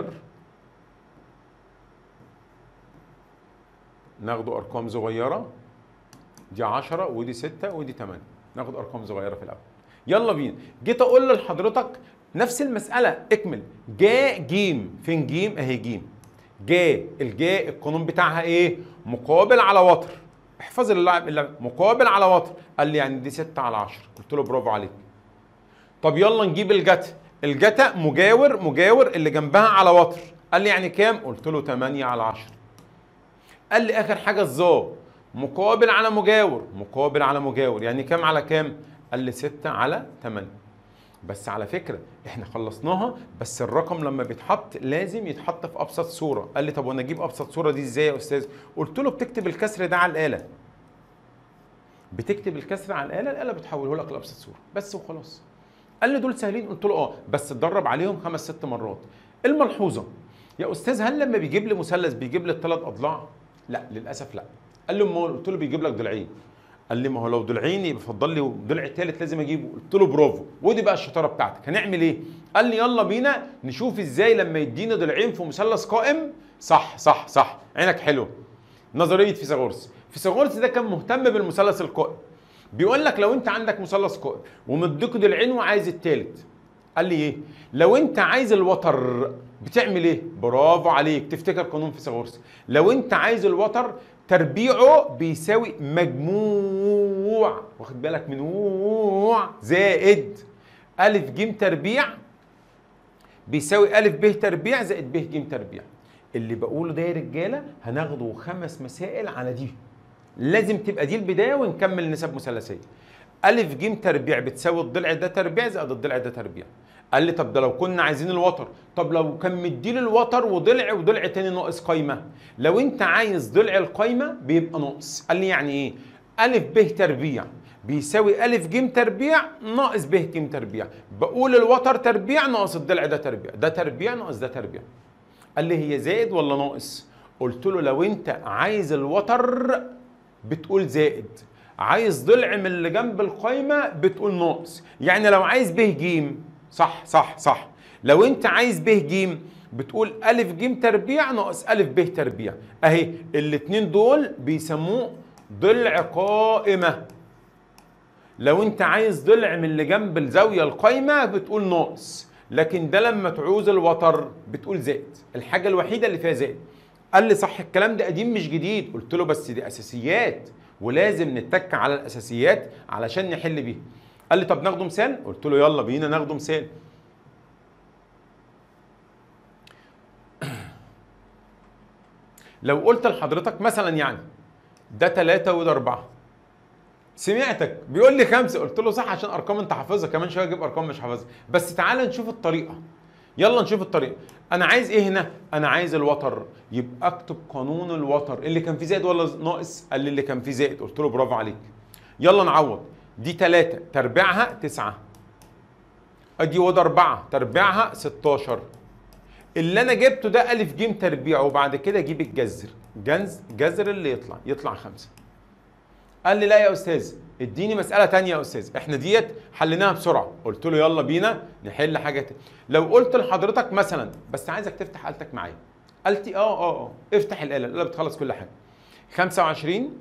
Speaker 1: ناخده أرقام صغيرة دي 10 ودي 6 ودي 8 ناخد أرقام صغيرة في الأول يلا بينا جيت أقول لحضرتك نفس المسألة اكمل جا جيم فين جيم اهي جيم جا الجا القانون بتاعها ايه مقابل على وتر احفظ اللاعب اللعب مقابل على وتر قال لي يعني دي 6 على 10 قلت له برافو عليك طب يلا نجيب الجتا الجتا مجاور مجاور اللي جنبها على وتر قال لي يعني كام قلت له 8 على 10 قال لي اخر حاجه الظا مقابل على مجاور مقابل على مجاور يعني كام على كام قال لي 6 على 8 بس على فكره احنا خلصناها بس الرقم لما بيتحط لازم يتحط في ابسط صوره قال لي طب وانا اجيب ابسط صوره دي ازاي يا استاذ قلت له بتكتب الكسر ده على الاله بتكتب الكسر على الاله الاله بتحوله لك لابسط صوره بس وخلاص قال لي دول سهلين قلت له اه بس اتدرب عليهم خمس ست مرات الملحوظه يا استاذ هل لما بيجيب لي مثلث بيجيب لي الثلاث اضلاع لا للاسف لا قال لي امال قلت له بيجيب لك ضلعين قال لي ما هو لو ضلعين يبقى فضل لي ضلع ثالث لازم اجيبه قلت له برافو ودي بقى الشطاره بتاعتك هنعمل ايه قال لي يلا بينا نشوف ازاي لما يديني ضلعين في مثلث قائم صح صح صح عينك حلوه نظريه فيثاغورس فيثاغورس ده كان مهتم بالمثلث القائم بيقول لك لو انت عندك مثلث قائم ومديك ضلعين وعايز الثالث قال لي ايه لو انت عايز الوتر بتعمل ايه برافو عليك تفتكر قانون فيثاغورس لو انت عايز الوتر تربيعه بيساوي مجموع واخد بالك من ووع زائد ألف ج تربيع بيساوي ألف ب تربيع زائد ب ج تربيع اللي بقوله ده يا رجالة هناخده خمس مسائل على دي لازم تبقى دي البداية ونكمل نسب مثلثية ألف ج تربيع بتساوي الضلع ده تربيع زائد الضلع ده تربيع قال لي طب ده لو كنا عايزين الوتر طب لو كان مديلي الوتر وضلع وضلع تاني ناقص قايمه لو انت عايز ضلع القايمه بيبقى ناقص قال لي يعني ايه الف ب تربيع بيساوي الف ج تربيع ناقص ب ج تربيع بقول الوتر تربيع ناقص الضلع ده تربيع ده تربيع ناقص ده تربيع قال لي هي زائد ولا ناقص قلت له لو انت عايز الوتر بتقول زائد عايز ضلع من اللي جنب القايمه بتقول ناقص يعني لو عايز ب ج صح صح صح لو انت عايز ب ج بتقول أ ج تربيع ناقص أ ب تربيع اهي الاتنين دول بيسموه ضلع قائمه لو انت عايز ضلع من اللي جنب الزاويه القايمه بتقول ناقص لكن ده لما تعوز الوتر بتقول زائد الحاجه الوحيده اللي فيها زائد قال لي صح الكلام ده قديم مش جديد قلت له بس دي اساسيات ولازم نتك على الاساسيات علشان نحل بيها قال لي طب ناخده مثال قلت له يلا بينا ناخده مثال لو قلت لحضرتك مثلا يعني ده ثلاثة وده أربعة سمعتك بيقول لي خمسة قلت له صح عشان أرقام أنت حافظها كمان شوية أجيب أرقام مش حافظها بس تعالى نشوف الطريقة يلا نشوف الطريقة أنا عايز إيه هنا؟ أنا عايز الوتر يبقى أكتب قانون الوتر اللي كان فيه زائد ولا ناقص؟ قال لي اللي كان فيه زائد قلت له برافو عليك يلا نعوض دي ثلاثة تربيعها تسعة أدي وده أربعة تربيعها 16 اللي انا جبته ده الف ج تربيع وبعد كده اجيب الجذر جنز جذر اللي يطلع يطلع خمسة قال لي لا يا استاذ اديني مساله تانية يا استاذ احنا ديت حليناها بسرعه قلت له يلا بينا نحل حاجه تانية. لو قلت لحضرتك مثلا بس عايزك تفتح آلتك معايا قالتي اه اه اه افتح الاله الاله بتخلص كل حاجه 25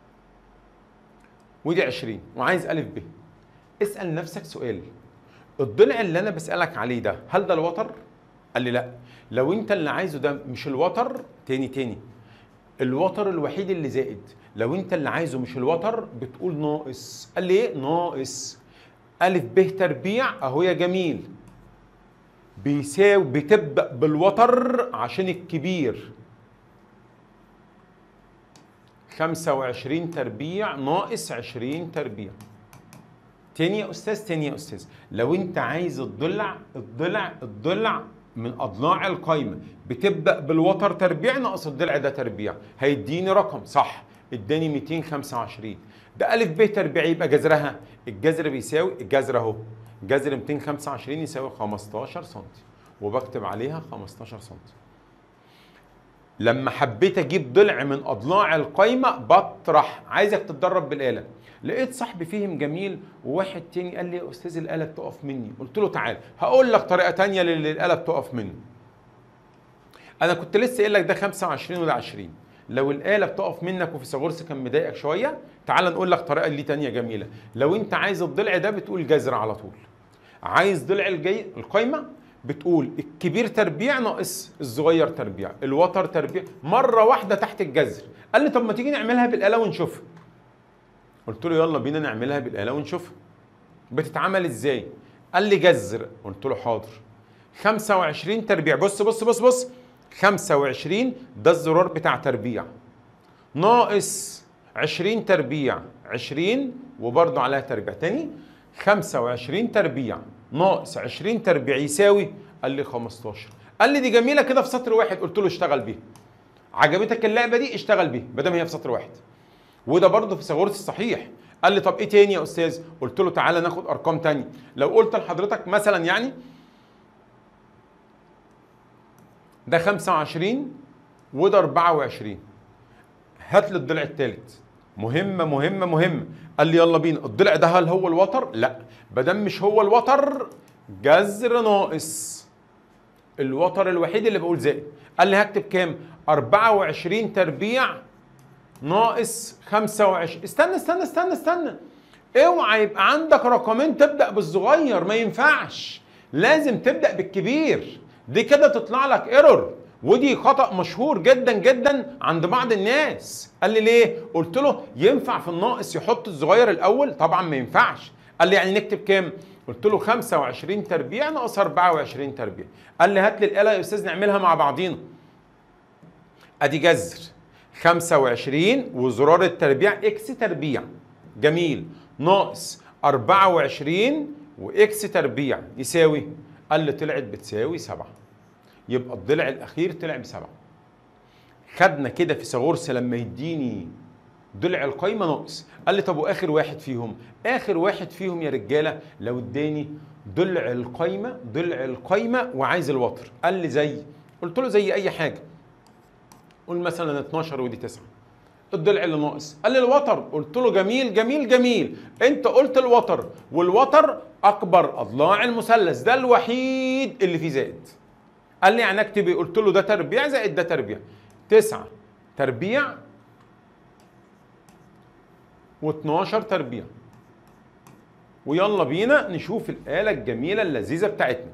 Speaker 1: ودي 20 وعايز الف ب اسال نفسك سؤال الضلع اللي انا بسالك عليه ده هل ده الوتر قال لي لا لو انت اللي عايزه ده مش الوتر تاني تاني الوتر الوحيد اللي زائد لو انت اللي عايزه مش الوتر بتقول ناقص قال لي ايه ناقص الف ب تربيع اهو يا جميل بيساوي بتبدا بالوتر عشان الكبير 25 تربيع ناقص 20 تربيع تاني يا استاذ تاني يا استاذ لو انت عايز الضلع الضلع الضلع من اضلاع القايمه بتبدا بالوتر تربيع ناقص الضلع ده تربيع هيديني رقم صح اداني 225 ده الف ب تربيع يبقى جذرها الجذر بيساوي الجذر اهو جذر 225 يساوي 15 سم وبكتب عليها 15 سم لما حبيت اجيب ضلع من اضلاع القايمه بطرح عايزك تتدرب بالاله لقيت صاحبي فهم جميل وواحد تاني قال لي يا استاذ الاله بتقف مني قلت له تعال هقول لك طريقه تانية للي الاله بتقف منه انا كنت لسه قايل لك ده 25 وده 20 لو الاله بتقف منك وفيثاغورس كان مضايقك شويه تعال نقول لك طريقه اللي تانية جميله لو انت عايز الضلع ده بتقول جذر على طول عايز ضلع الجي القايمه بتقول الكبير تربيع ناقص الصغير تربيع الوتر تربيع مره واحده تحت الجذر قال لي طب ما تيجي نعملها بالاله ونشوفها قلت له يلا بينا نعملها بالاله ونشوفها بتتعمل ازاي قال لي جذر قلت له حاضر 25 تربيع بص بص بص بص 25 ده الزرار بتاع تربيع ناقص 20 تربيع 20 وبرضه عليها تربيع تاني 25 تربيع ناقص 20 تربيع يساوي قال لي 15 قال لي دي جميله كده في سطر واحد قلت له اشتغل بيها عجبتك اللعبه دي اشتغل بيها ما دام هي في سطر واحد وده برضه في ثغورس الصحيح قال لي طب ايه تاني يا استاذ قلت له تعالى ناخد ارقام تانية لو قلت لحضرتك مثلا يعني ده 25 وده 24 هات لي الضلع الثالث مهمة مهمة مهمة قال لي يلا بينا الضلع ده هل هو الوتر؟ لا بدل مش هو الوتر جذر ناقص الوتر الوحيد اللي بقول زائد قال لي هكتب كام؟ 24 تربيع ناقص 25 استنى استنى استنى استنى اوعى يبقى عندك رقمين تبدا بالصغير ما ينفعش لازم تبدا بالكبير دي كده تطلع لك ايرور ودي خطا مشهور جدا جدا عند بعض الناس قال لي ليه قلت له ينفع في الناقص يحط الصغير الاول طبعا ما ينفعش قال لي يعني نكتب كام قلت له 25 تربيع ناقص 24 تربيع قال لي هات لي الاله يا استاذ نعملها مع بعضينا ادي جذر 25 وزرار التربيع اكس تربيع جميل ناقص 24 واكس تربيع يساوي قال لي طلعت بتساوي 7 يبقى الضلع الاخير طلع بسبعه خدنا كده في ثغورس لما يديني ضلع القايمه ناقص قال لي طب واخر واحد فيهم اخر واحد فيهم يا رجاله لو اداني ضلع القايمه ضلع القايمه وعايز الوتر قال لي زي قلت له زي اي حاجه قول مثلا 12 ودي 9 الضلع اللي ناقص قال لي الوتر قلت له جميل جميل جميل انت قلت الوتر والوتر اكبر اضلاع المثلث ده الوحيد اللي فيه زائد قال لي يعني اكتب ايه قلت له ده تربيع زائد ده تربيع تسعة تربيع و12 تربيع ويلا بينا نشوف الآلة الجميلة اللذيذة بتاعتنا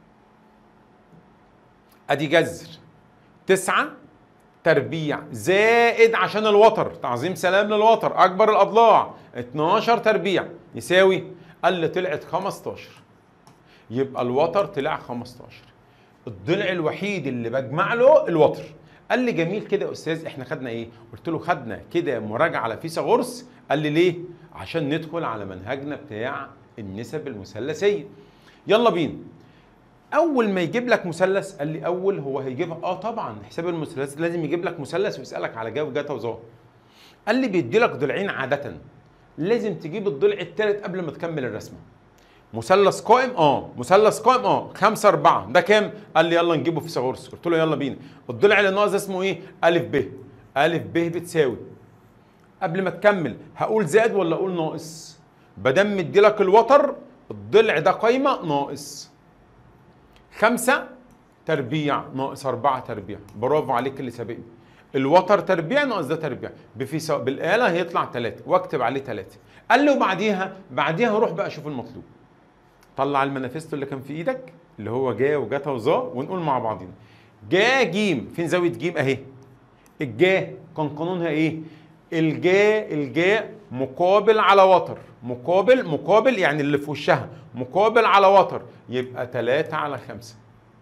Speaker 1: ادي جذر تسعة تربيع زائد عشان الوتر تعظيم سلام للوتر اكبر الاضلاع 12 تربيع يساوي قال لي طلعت 15 يبقى الوتر طلع 15 الضلع الوحيد اللي بجمع له الوتر قال لي جميل كده يا استاذ احنا خدنا ايه قلت له خدنا كده مراجعه على فيثاغورس قال لي ليه عشان ندخل على منهجنا بتاع النسب المثلثيه يلا بينا اول ما يجيب لك مثلث قال لي اول هو هيجيبها اه طبعا حساب المثلث لازم يجيب لك مثلث ويسالك على جا وجتا وظا قال لي بيدي لك ضلعين عاده لازم تجيب الضلع الثالث قبل ما تكمل الرسمه مثلث قائم اه مثلث قائم اه خمسة أربعة ده كام؟ قال لي يلا نجيبه في فيثاغورس قلت له يلا بينا الضلع اللي ناقص ده اسمه ايه؟ ألف ب ألف ب بتساوي قبل ما تكمل هقول زائد ولا اقول ناقص؟ بدام مدي لك الوتر الضلع ده قايمة ناقص خمسة تربيع ناقص أربعة تربيع برافو عليك اللي سابقني الوتر تربيع ناقص ده تربيع بفي بالآلة هيطلع ثلاثة واكتب عليه ثلاثة قال لي وبعديها بعديها روح بقى شوف المطلوب طلع المانيفستو اللي كان في ايدك اللي هو جا وجتا وظا ونقول مع بعضينا جا جيم فين زاوية جيم اهي الجا كان قانونها ايه الجا الجا مقابل على وتر مقابل مقابل يعني اللي في وشها مقابل على وتر يبقى 3 على 5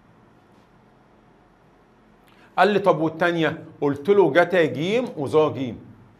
Speaker 1: قال لي طب والتانية قلت له جتا جيم وظا جيم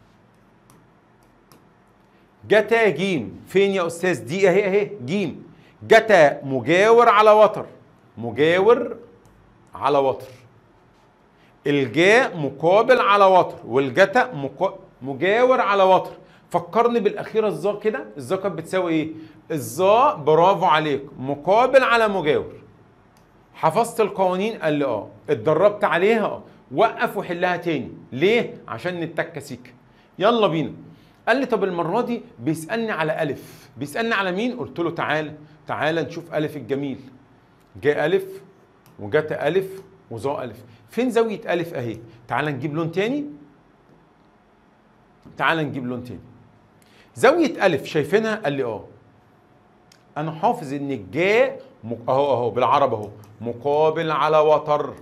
Speaker 1: جتا جيم فين يا استاذ دي اهي اهي جيم جتا مجاور على وتر مجاور على وتر الجاء مقابل على وتر والجتا مقا... مجاور على وتر فكرني بالاخيره الظا كده الظا كانت بتساوي ايه الظا برافو عليك مقابل على مجاور حفظت القوانين قال لي اه اتدربت عليها اه وقف وحلها تاني ليه عشان نتك سيك يلا بينا قال لي طب المره دي بيسالني على الف بيسالني على مين قلت له تعالى تعالى نشوف الف الجميل جاء الف وجت الف وظا الف فين زاويه الف اهي تعالى نجيب لون تاني تعالى نجيب لون تاني زاويه الف شايفينها قال لي اه انا حافظ ان الجاء مق- اهو اهو بالعربي اهو مقابل على وتر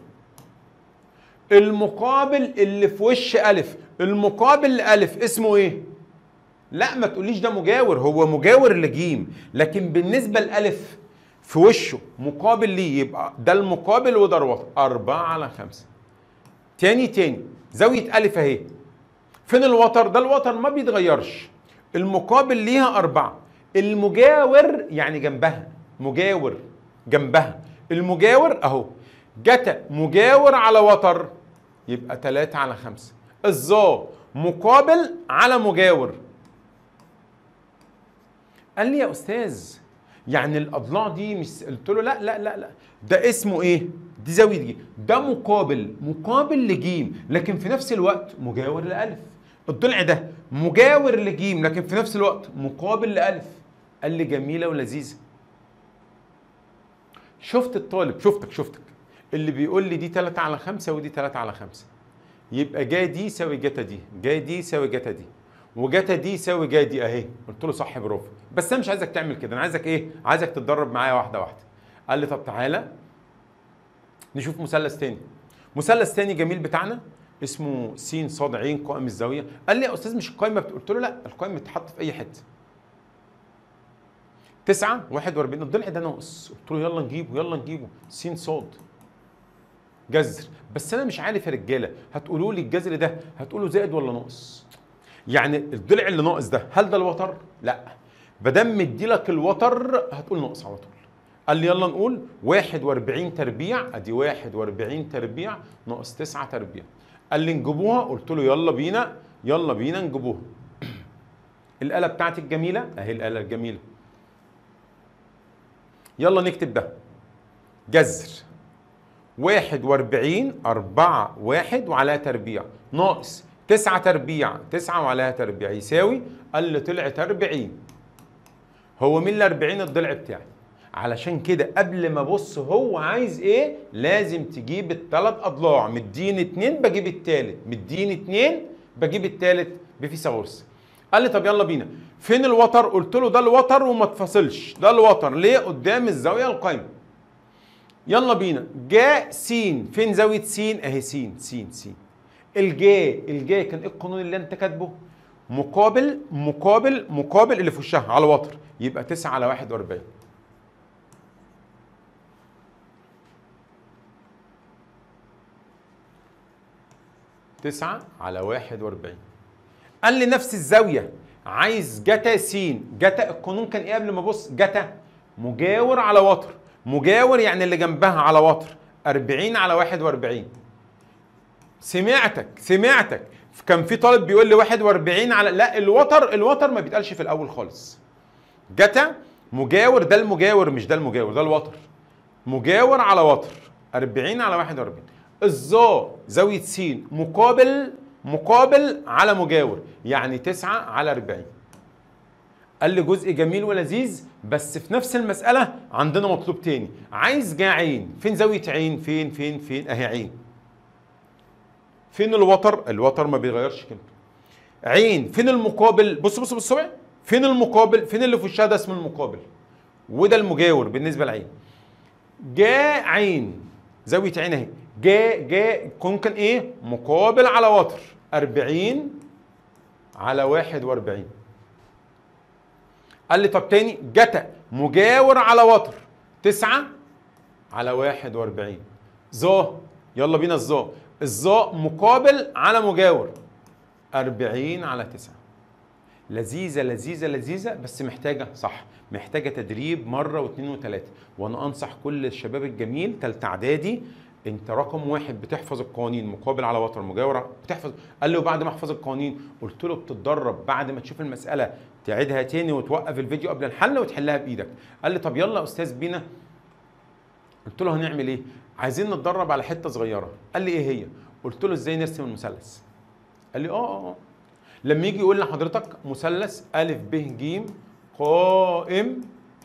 Speaker 1: المقابل اللي في وش الف المقابل لالف اسمه ايه لا ما تقوليش ده مجاور هو مجاور لجيم لكن بالنسبه لالف في وشه مقابل ليه يبقى ده المقابل وده الوتر أربعة على خمسة تاني تاني زاوية ألف أهي فين الوتر؟ ده الوتر ما بيتغيرش المقابل ليها أربعة المجاور يعني جنبها مجاور جنبها المجاور أهو جتا مجاور على وتر يبقى تلاتة على خمسة الظا مقابل على مجاور قال لي يا استاذ يعني الاضلاع دي مش قلت له لا لا لا لا ده اسمه ايه دي زاويه جيم ده مقابل مقابل لجيم لكن في نفس الوقت مجاور لالف الضلع ده مجاور لجيم لكن في نفس الوقت مقابل لالف قال لي جميله ولذيذه شفت الطالب شفتك شفتك اللي بيقول لي دي 3 على 5 ودي 3 على 5 يبقى جا دي يساوي جتا دي جا دي يساوي جتا دي وجتا دي يساوي جا دي اهي قلت له صح برافو بس انا مش عايزك تعمل كده انا عايزك ايه عايزك تتدرب معايا واحده واحده قال لي طب تعالى نشوف مثلث تاني مثلث تاني جميل بتاعنا اسمه س ص ع قائم الزاويه قال لي يا استاذ مش القائمه بت- قلت له لا القائمه بتتحط في اي حته 9 41 الضلع ده ناقص قلت له يلا نجيبه يلا نجيبه س ص جذر بس انا مش عارف يا رجاله هتقولوا لي الجذر ده هتقولوا زائد ولا ناقص يعني الضلع اللي ناقص ده هل ده الوتر لا بدام مديلك الوتر هتقول ناقص على طول قال لي يلا نقول 41 تربيع ادي 41 تربيع ناقص 9 تربيع قال لي نجيبوها قلت له يلا بينا يلا بينا نجيبوها الآلة بتاعتي الجميلة اهي الآلة الجميلة يلا نكتب ده جذر واحد واربعين أربعة واحد وعلى تربيع ناقص 9 تربيع 9 وعليها تربيع يساوي قال لي طلعت 40 هو مين ال 40 الضلع بتاعي علشان كده قبل ما ابص هو عايز ايه لازم تجيب الثلاث اضلاع مديني اتنين بجيب التالت مديني اتنين بجيب التالت بفيثاغورس قال لي طب يلا بينا فين الوتر قلت له ده الوتر وما تفصلش ده الوتر ليه قدام الزاويه القايمه يلا بينا جاء س فين زاويه س اهي س س س الجا الجا كان ايه القانون اللي انت كاتبه مقابل مقابل مقابل اللي في وشها على الوتر يبقى 9 على 41 9 على 41 قال لي نفس الزاوية عايز جتا س جتا القانون كان ايه قبل ما ابص جتا مجاور على وتر مجاور يعني اللي جنبها على وتر 40 على 41 سمعتك سمعتك كان في طالب بيقول لي 41 على لا الوتر الوتر ما بيتقالش في الاول خالص جتا مجاور ده المجاور مش ده المجاور ده الوتر مجاور على وتر 40 على 41 الظا زاوية س مقابل مقابل على مجاور يعني 9 على 40 قال لي جزء جميل ولذيذ بس في نفس المسألة عندنا مطلوب تاني عايز جا عين فين زاوية عين فين فين فين اهي عين فين الوتر الوتر ما بيغيرش قيمته عين فين المقابل بص بص بص بقى فين المقابل فين اللي في وشها ده اسمه المقابل وده المجاور بالنسبة لعين جاء عين زاوية عين اهي جاء جاء كون كان ايه مقابل على وتر 40 على 41 قال لي طب تاني جتا مجاور على وتر 9 على 41 ظا يلا بينا الظا الظا مقابل على مجاور 40 على 9 لذيذة لذيذة لذيذة بس محتاجة صح محتاجة تدريب مرة واثنين وثلاثة وأنا أنصح كل الشباب الجميل تالتة إعدادي أنت رقم واحد بتحفظ القوانين مقابل على وتر مجاور بتحفظ قال لي وبعد ما أحفظ القوانين قلت له بتتدرب بعد ما تشوف المسألة تعيدها تاني وتوقف الفيديو قبل الحل وتحلها بإيدك قال لي طب يلا يا أستاذ بينا قلت له هنعمل إيه؟ عايزين نتدرب على حتة صغيرة قال لي إيه هي؟ قلت له إزاي نرسم المثلث؟ قال لي آه آه آه لما يجي يقول لحضرتك مثلث أ ب ج قائم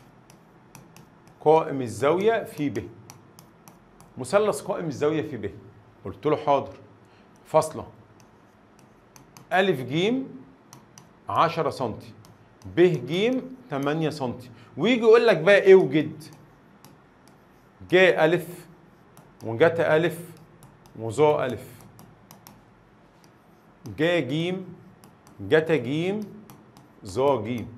Speaker 1: قائم الزاوية في ب مثلث قائم الزاوية في ب قلت له حاضر فاصلة أ ج 10 سم ب ج 8 سم ويجي يقول لك بقى اوجد جا ألف وجت ألف وظا ألف جا جيم جتا جيم ظا جيم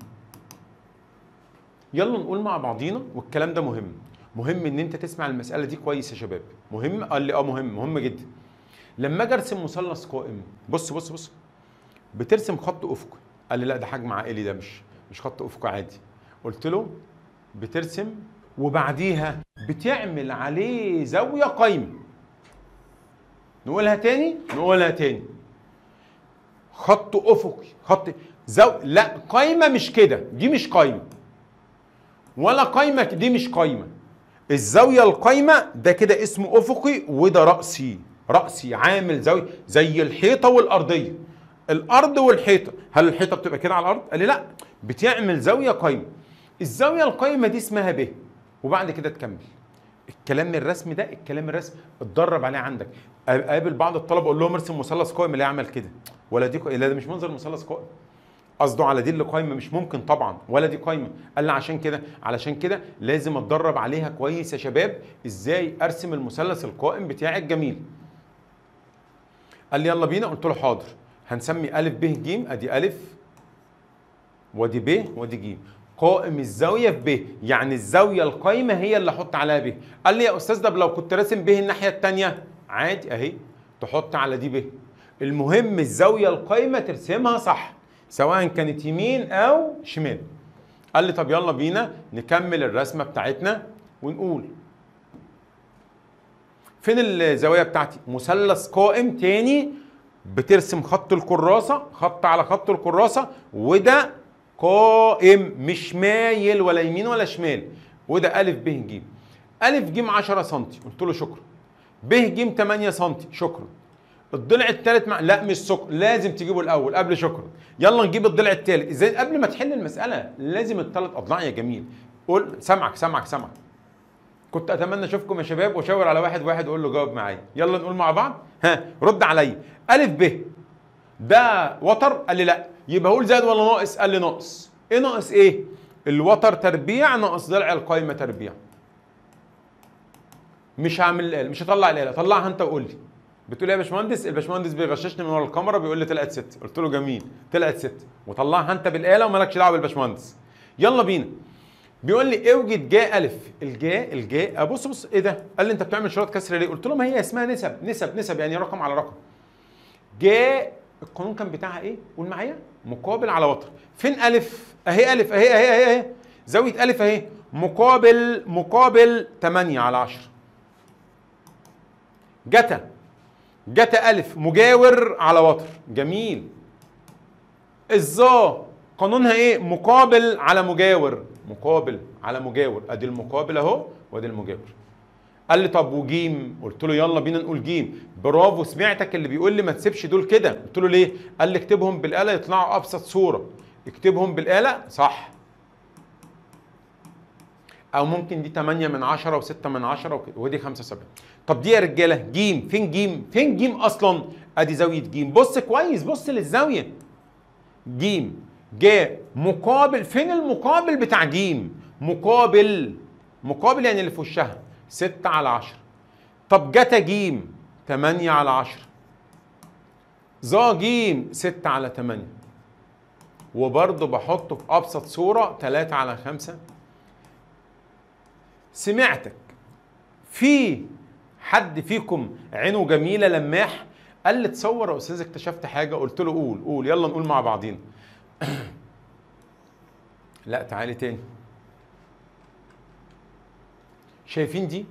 Speaker 1: يلا نقول مع بعضينا والكلام ده مهم مهم ان انت تسمع المساله دي كويس يا شباب مهم قال لي اه مهم مهم جدا لما اجي ارسم مثلث قائم بص بص بص بترسم خط افقي قال لي لا ده حجم عائلي ده مش مش خط افقي عادي قلت له بترسم وبعديها بتعمل عليه زاويه قايمه نقولها تاني نقولها تاني خط افقي خط زو... لا قايمه مش كده دي مش قايمه ولا قايمه دي مش قايمه الزاويه القايمه ده كده اسمه افقي وده راسي راسي عامل زاويه زي الحيطه والارضيه الارض والحيطه هل الحيطه بتبقى كده على الارض قال لي لا بتعمل زاويه قايمه الزاويه القايمه دي اسمها ب وبعد كده تكمل الكلام الرسمي ده الكلام الرسمي اتدرب عليه عندك اقابل بعض الطلبه اقول لهم ارسم مثلث قائم اللي يعمل كده ولا دي لا ده مش منظر مثلث قائم قصده على دي اللي قايمه مش ممكن طبعا ولا دي قايمه قال لي عشان كده علشان كده لازم اتدرب عليها كويس يا شباب ازاي ارسم المثلث القائم بتاعي الجميل قال لي يلا بينا قلت له حاضر هنسمي الف ب ج ادي الف ودي ب ودي ج قائم الزاويه في ب يعني الزاويه القايمه هي اللي احط عليها ب قال لي يا استاذ ده لو كنت راسم ب الناحيه الثانيه عادي اهي تحط على دي ب المهم الزاويه القايمه ترسمها صح سواء كانت يمين او شمال قال لي طب يلا بينا نكمل الرسمه بتاعتنا ونقول فين الزوايا بتاعتي مثلث قائم تاني بترسم خط الكراسه خط على خط الكراسه وده قائم مش مايل ولا يمين ولا شمال وده الف ب ج الف ج 10 سم قلت له شكرا ب ج 8 سم شكرا الضلع الثالث مع لا مش سكر لازم تجيبه الاول قبل شكرا يلا نجيب الضلع الثالث ازاي قبل ما تحل المساله لازم الثلاث اضلاع يا جميل قول سامعك سامعك سامعك كنت اتمنى اشوفكم يا شباب واشاور على واحد واحد واقول له جاوب معايا يلا نقول مع بعض ها رد عليا الف ب ده وتر قال لي لا يبقى اقول زائد ولا ناقص قال لي ناقص ايه ناقص ايه الوتر تربيع ناقص ضلع القايمه تربيع مش هعمل الاله مش هطلع الاله طلعها انت وقول لي بتقول ايه يا باشمهندس الباشمهندس بيغششني من ورا الكاميرا بيقول لي طلعت ست قلت له جميل طلعت ست وطلعها انت بالاله ومالكش دعوه بالباشمهندس يلا بينا بيقول لي اوجد جاء الف الجاء الجاء بص بص ايه ده قال لي انت بتعمل شرط كسر ليه قلت له ما هي اسمها نسب نسب نسب يعني رقم على رقم جاء القانون كان بتاعها ايه قول معايا مقابل على وتر فين الف اهي الف اهي اهي اهي اهي زاويه الف اهي مقابل مقابل 8 على 10 جتا جتا الف مجاور على وتر جميل الظا قانونها ايه مقابل على مجاور مقابل على مجاور ادي المقابل اهو وادي المجاور قال لي طب وجيم قلت له يلا بينا نقول جيم برافو سمعتك اللي بيقول لي ما تسيبش دول كده قلت له ليه قال لي اكتبهم بالاله يطلعوا ابسط صوره اكتبهم بالاله صح او ممكن دي 8 من 10 و6 من 10 وكده ودي 75 طب دي يا رجاله جيم فين جيم فين جيم اصلا ادي زاويه جيم بص كويس بص للزاويه جيم جاء مقابل فين المقابل بتاع جيم مقابل مقابل يعني اللي في وشها 6 على 10 طب جتا جيم 8 على 10 ظا جيم 6 على 8 وبرضه بحطه في ابسط صوره 3 على 5 سمعتك في حد فيكم عينه جميله لماح قال لي تصور يا استاذ اكتشفت حاجه قلت له قول قول يلا نقول مع بعضينا لا تعالي تاني شايفين دي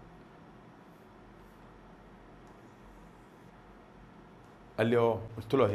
Speaker 1: قال لي اه قلت له اهي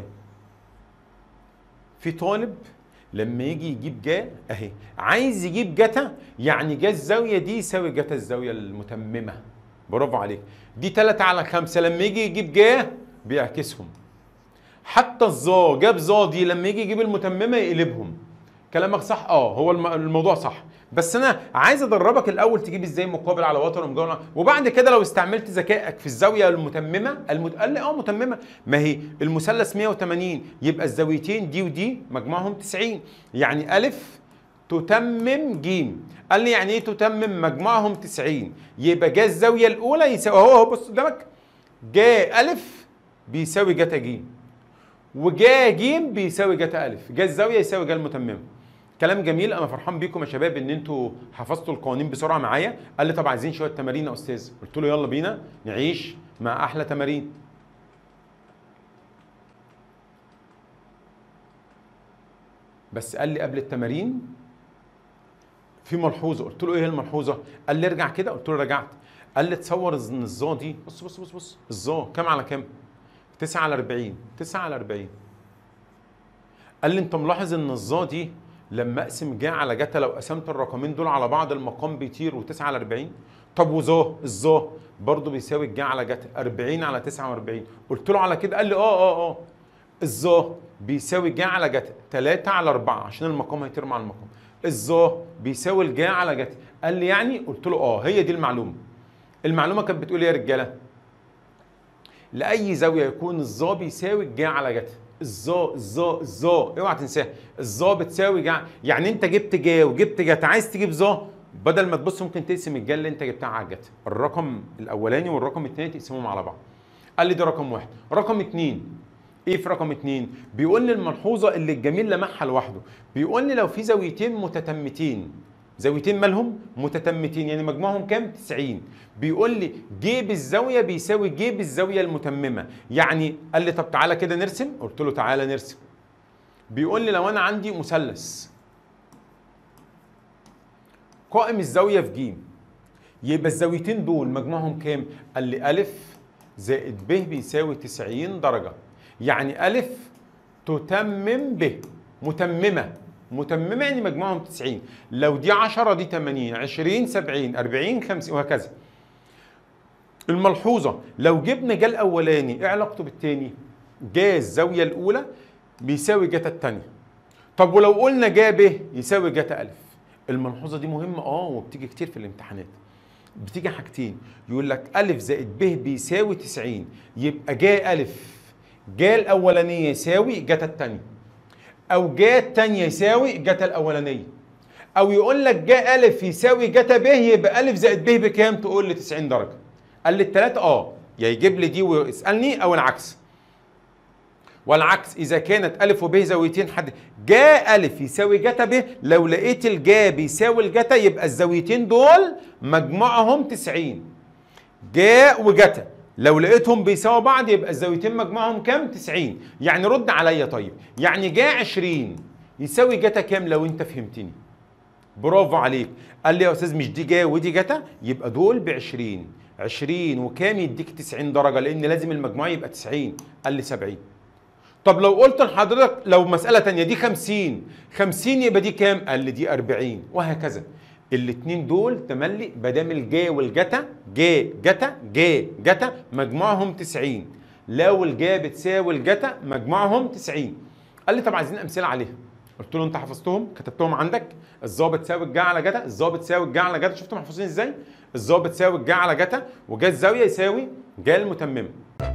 Speaker 1: في طالب لما يجي يجيب جا اهي عايز يجيب جتا يعني جا الزاويه دي يساوي جتا الزاويه المتممه برافو عليك دي 3 على 5 لما يجي يجيب جا بيعكسهم حتى الظا جاب ظا دي لما يجي يجيب المتممه يقلبهم كلامك صح اه هو الم- الموضوع صح بس انا عايز ادربك الاول تجيب ازاي مقابل على وتر ومجاور وبعد كده لو استعملت ذكائك في الزاويه المتممه المت... قال لي اه متممه ما هي المثلث 180 يبقى الزاويتين دي ودي مجموعهم 90 يعني الف تتمم جيم قال لي يعني ايه تتمم مجموعهم 90 يبقى جا الزاويه الاولى يساوي اهو اهو بص قدامك جا الف بيساوي جتا جيم وجا جيم بيساوي جتا الف جا الزاويه يساوي جا المتممه كلام جميل انا فرحان بيكم يا شباب ان انتوا حفظتوا القوانين بسرعه معايا قال لي طب عايزين شويه تمارين يا استاذ قلت له يلا بينا نعيش مع احلى تمارين بس قال لي قبل التمارين في ملحوظه قلت له ايه هي الملحوظه قال لي ارجع كده قلت له رجعت قال لي تصور ان الظا دي بص بص بص بص الظا كام على كام 9 على 40 9 على 40 قال لي انت ملاحظ ان الظا دي لما اقسم جا على جتا لو قسمت الرقمين دول على بعض المقام بيطير و9 على 40 طب وظا الظا برضه بيساوي الجا على جتا 40 على 49 قلت له على كده قال لي اه اه اه الظا بيساوي جا على جتا 3 على 4 عشان المقام هيطير مع المقام الظا بيساوي الجا على جتا قال لي يعني قلت له اه هي دي المعلومه المعلومه كانت بتقول ايه يا رجاله لاي زاويه يكون الظا بيساوي الجا على جتا الظا الظا الظا اوعى تنساها الظا بتساوي جا يعني انت جبت جا وجبت جتا عايز تجيب ظا بدل ما تبص ممكن تقسم الجا اللي انت جبتها على الجتا الرقم الاولاني والرقم الثاني تقسمهم على بعض قال لي ده رقم واحد رقم اتنين ايه في رقم اتنين بيقول لي الملحوظه اللي الجميل لمحها لوحده بيقول لي لو في زاويتين متتمتين زاويتين مالهم متتمتين يعني مجموعهم كام 90 بيقول لي جيب الزاويه بيساوي جيب الزاويه المتممه يعني قال لي طب تعالى كده نرسم قلت له تعالى نرسم بيقول لي لو انا عندي مثلث قائم الزاويه في ج يبقى الزاويتين دول مجموعهم كام قال لي الف زائد ب بيساوي 90 درجه يعني الف تتمم ب متممه متممه يعني مجموعهم 90 لو دي 10 دي 80 20 70 40 50 وهكذا الملحوظه لو جبنا جا الاولاني ايه علاقته بالتاني جا الزاويه الاولى بيساوي جتا الثانيه طب ولو قلنا جا ب يساوي جتا الف الملحوظه دي مهمه اه وبتيجي كتير في الامتحانات بتيجي حاجتين يقول لك ألف زائد ب بيساوي 90 يبقى جا ألف جا الأولانية يساوي جتا التانية أو جا التانية يساوي جتا الأولانية أو يقول لك جا ألف يساوي جتا ب يبقى ألف زائد ب بكام تقول لي 90 درجة قال لي التلاتة اه يا يجيب لي دي ويسألني أو العكس والعكس اذا كانت الف وب زاويتين حد جا الف يساوي جتا ب لو لقيت الجا بيساوي الجتا يبقى الزاويتين دول مجموعهم 90 جا وجتا لو لقيتهم بيساوي بعض يبقى الزاويتين مجموعهم كام 90 يعني رد عليا طيب يعني جا 20 يساوي جتا كام لو انت فهمتني برافو عليك قال لي يا استاذ مش دي جا ودي جتا يبقى دول ب 20 20 وكام يديك 90 درجه لان لازم المجموع يبقى 90 قال لي 70 طب لو قلت لحضرتك لو مسألة تانية دي 50 50 يبقى دي كام؟ قال لي دي 40 وهكذا الاتنين دول تملي بدام الجا والجتا جا جتا جا جتا مجموعهم 90 لو الجا بتساوي الجتا مجموعهم 90 قال لي طب عايزين امثله عليها قلت له انت حفظتهم كتبتهم عندك الظابط تساوي الجا على جتا الظابط تساوي الجا على جتا شفتوا محفوظين ازاي الظابط تساوي الجا على جتا وجا الزاويه يساوي جا المتممه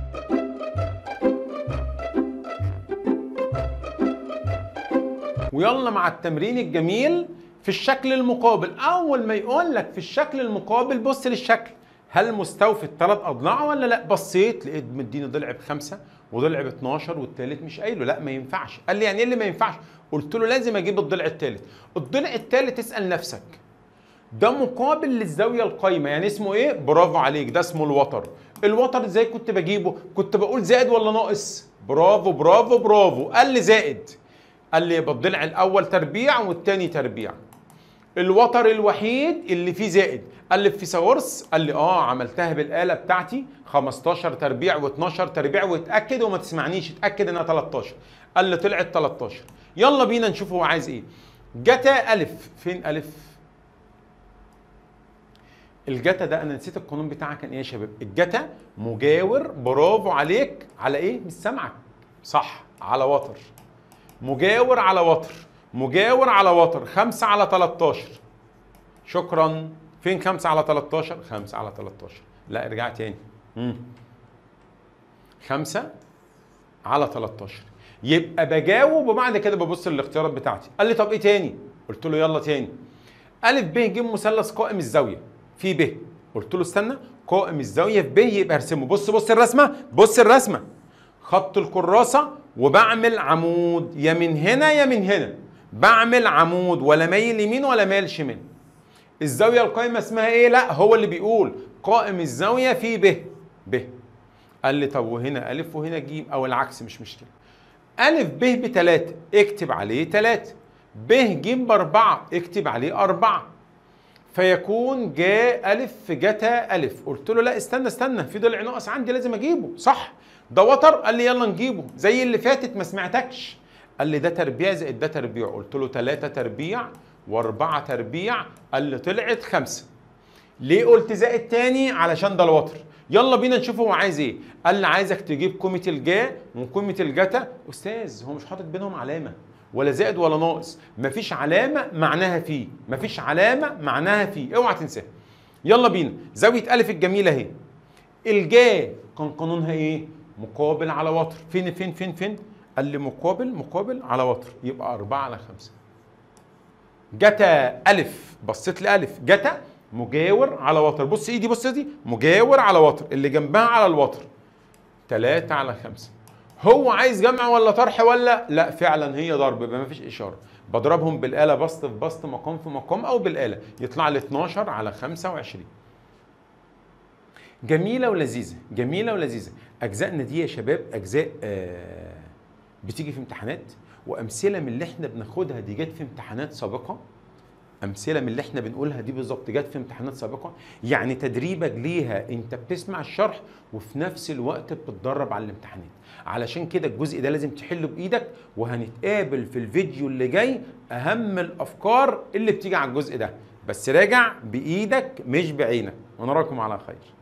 Speaker 1: ويلا مع التمرين الجميل في الشكل المقابل اول ما يقول لك في الشكل المقابل بص للشكل هل مستوفي الثلاث اضلاع ولا لا بصيت لقيت مديني ضلع بخمسه وضلع ب 12 والثالث مش قايله لا ما ينفعش قال لي يعني ايه اللي ما ينفعش قلت له لازم اجيب الضلع الثالث الضلع الثالث اسال نفسك ده مقابل للزاويه القايمه يعني اسمه ايه برافو عليك ده اسمه الوتر الوتر ازاي كنت بجيبه كنت بقول زائد ولا ناقص برافو برافو برافو قال لي زائد قال لي يبقى الضلع الاول تربيع والتاني تربيع الوتر الوحيد اللي فيه زائد قال لي في فيثاغورس قال لي اه عملتها بالاله بتاعتي 15 تربيع و12 تربيع واتاكد وما تسمعنيش اتاكد انها 13 قال لي طلعت 13 يلا بينا نشوف هو عايز ايه جتا الف فين الف الجتا ده انا نسيت القانون بتاعها كان ايه يا شباب الجتا مجاور برافو عليك على ايه مش سامعك صح على وتر مجاور على وتر مجاور على وتر 5 على 13 شكرا فين 5 على 13 5 على 13 لا ارجع تاني مم. 5 على 13 يبقى بجاوب وبعد كده ببص للاختيارات بتاعتي قال لي طب ايه تاني قلت له يلا تاني الف ب ج مثلث قائم الزاويه في ب قلت له استنى قائم الزاويه في ب يبقى ارسمه بص بص الرسمه بص الرسمه خط الكراسه وبعمل عمود يا من هنا يا من هنا بعمل عمود ولا مايل يمين ولا مايل شمال الزاويه القائمه اسمها ايه لا هو اللي بيقول قائم الزاويه في ب ب قال لي طب وهنا الف وهنا ج او العكس مش مشكله الف ب بتلاتة اكتب عليه تلاتة ب ج باربعة اكتب عليه أربعة فيكون جاء ألف في جتا ألف قلت له لا استنى استنى في ضلع ناقص عندي لازم أجيبه صح ده وتر قال لي يلا نجيبه زي اللي فاتت ما سمعتكش قال لي ده تربيع زائد ده تربيع قلت له تلاتة تربيع وأربعة تربيع قال لي طلعت خمسة ليه قلت زائد تاني علشان ده الوتر يلا بينا نشوف هو عايز ايه قال لي عايزك تجيب قيمه الجا وقيمه الجتا استاذ هو مش حاطط بينهم علامه ولا زائد ولا ناقص مفيش علامه معناها فيه مفيش علامه معناها فيه اوعى تنساها يلا بينا زاويه الف الجميله اهي الجا كان قانونها ايه مقابل على وتر فين فين فين فين قال لي مقابل مقابل على وتر يبقى 4 على 5 جتا الف بصيت لالف جتا مجاور على وتر بص ايدي بص دي مجاور على وتر اللي جنبها على الوتر 3 على 5 هو عايز جمع ولا طرح ولا لا فعلا هي ضرب يبقى ما فيش اشاره بضربهم بالاله بسط في بسط مقام في مقام او بالاله يطلع لي 12 على 25 جميله ولذيذه جميله ولذيذه اجزائنا دي يا شباب اجزاء آه بتيجي في امتحانات وامثله من اللي احنا بناخدها دي جت في امتحانات سابقه امثله من اللي احنا بنقولها دي بالظبط جت في امتحانات سابقه يعني تدريبك ليها انت بتسمع الشرح وفي نفس الوقت بتتدرب على الامتحانات علشان كده الجزء ده لازم تحله بايدك وهنتقابل في الفيديو اللي جاي اهم الافكار اللي بتيجي على الجزء ده بس راجع بايدك مش بعينك ونراكم على خير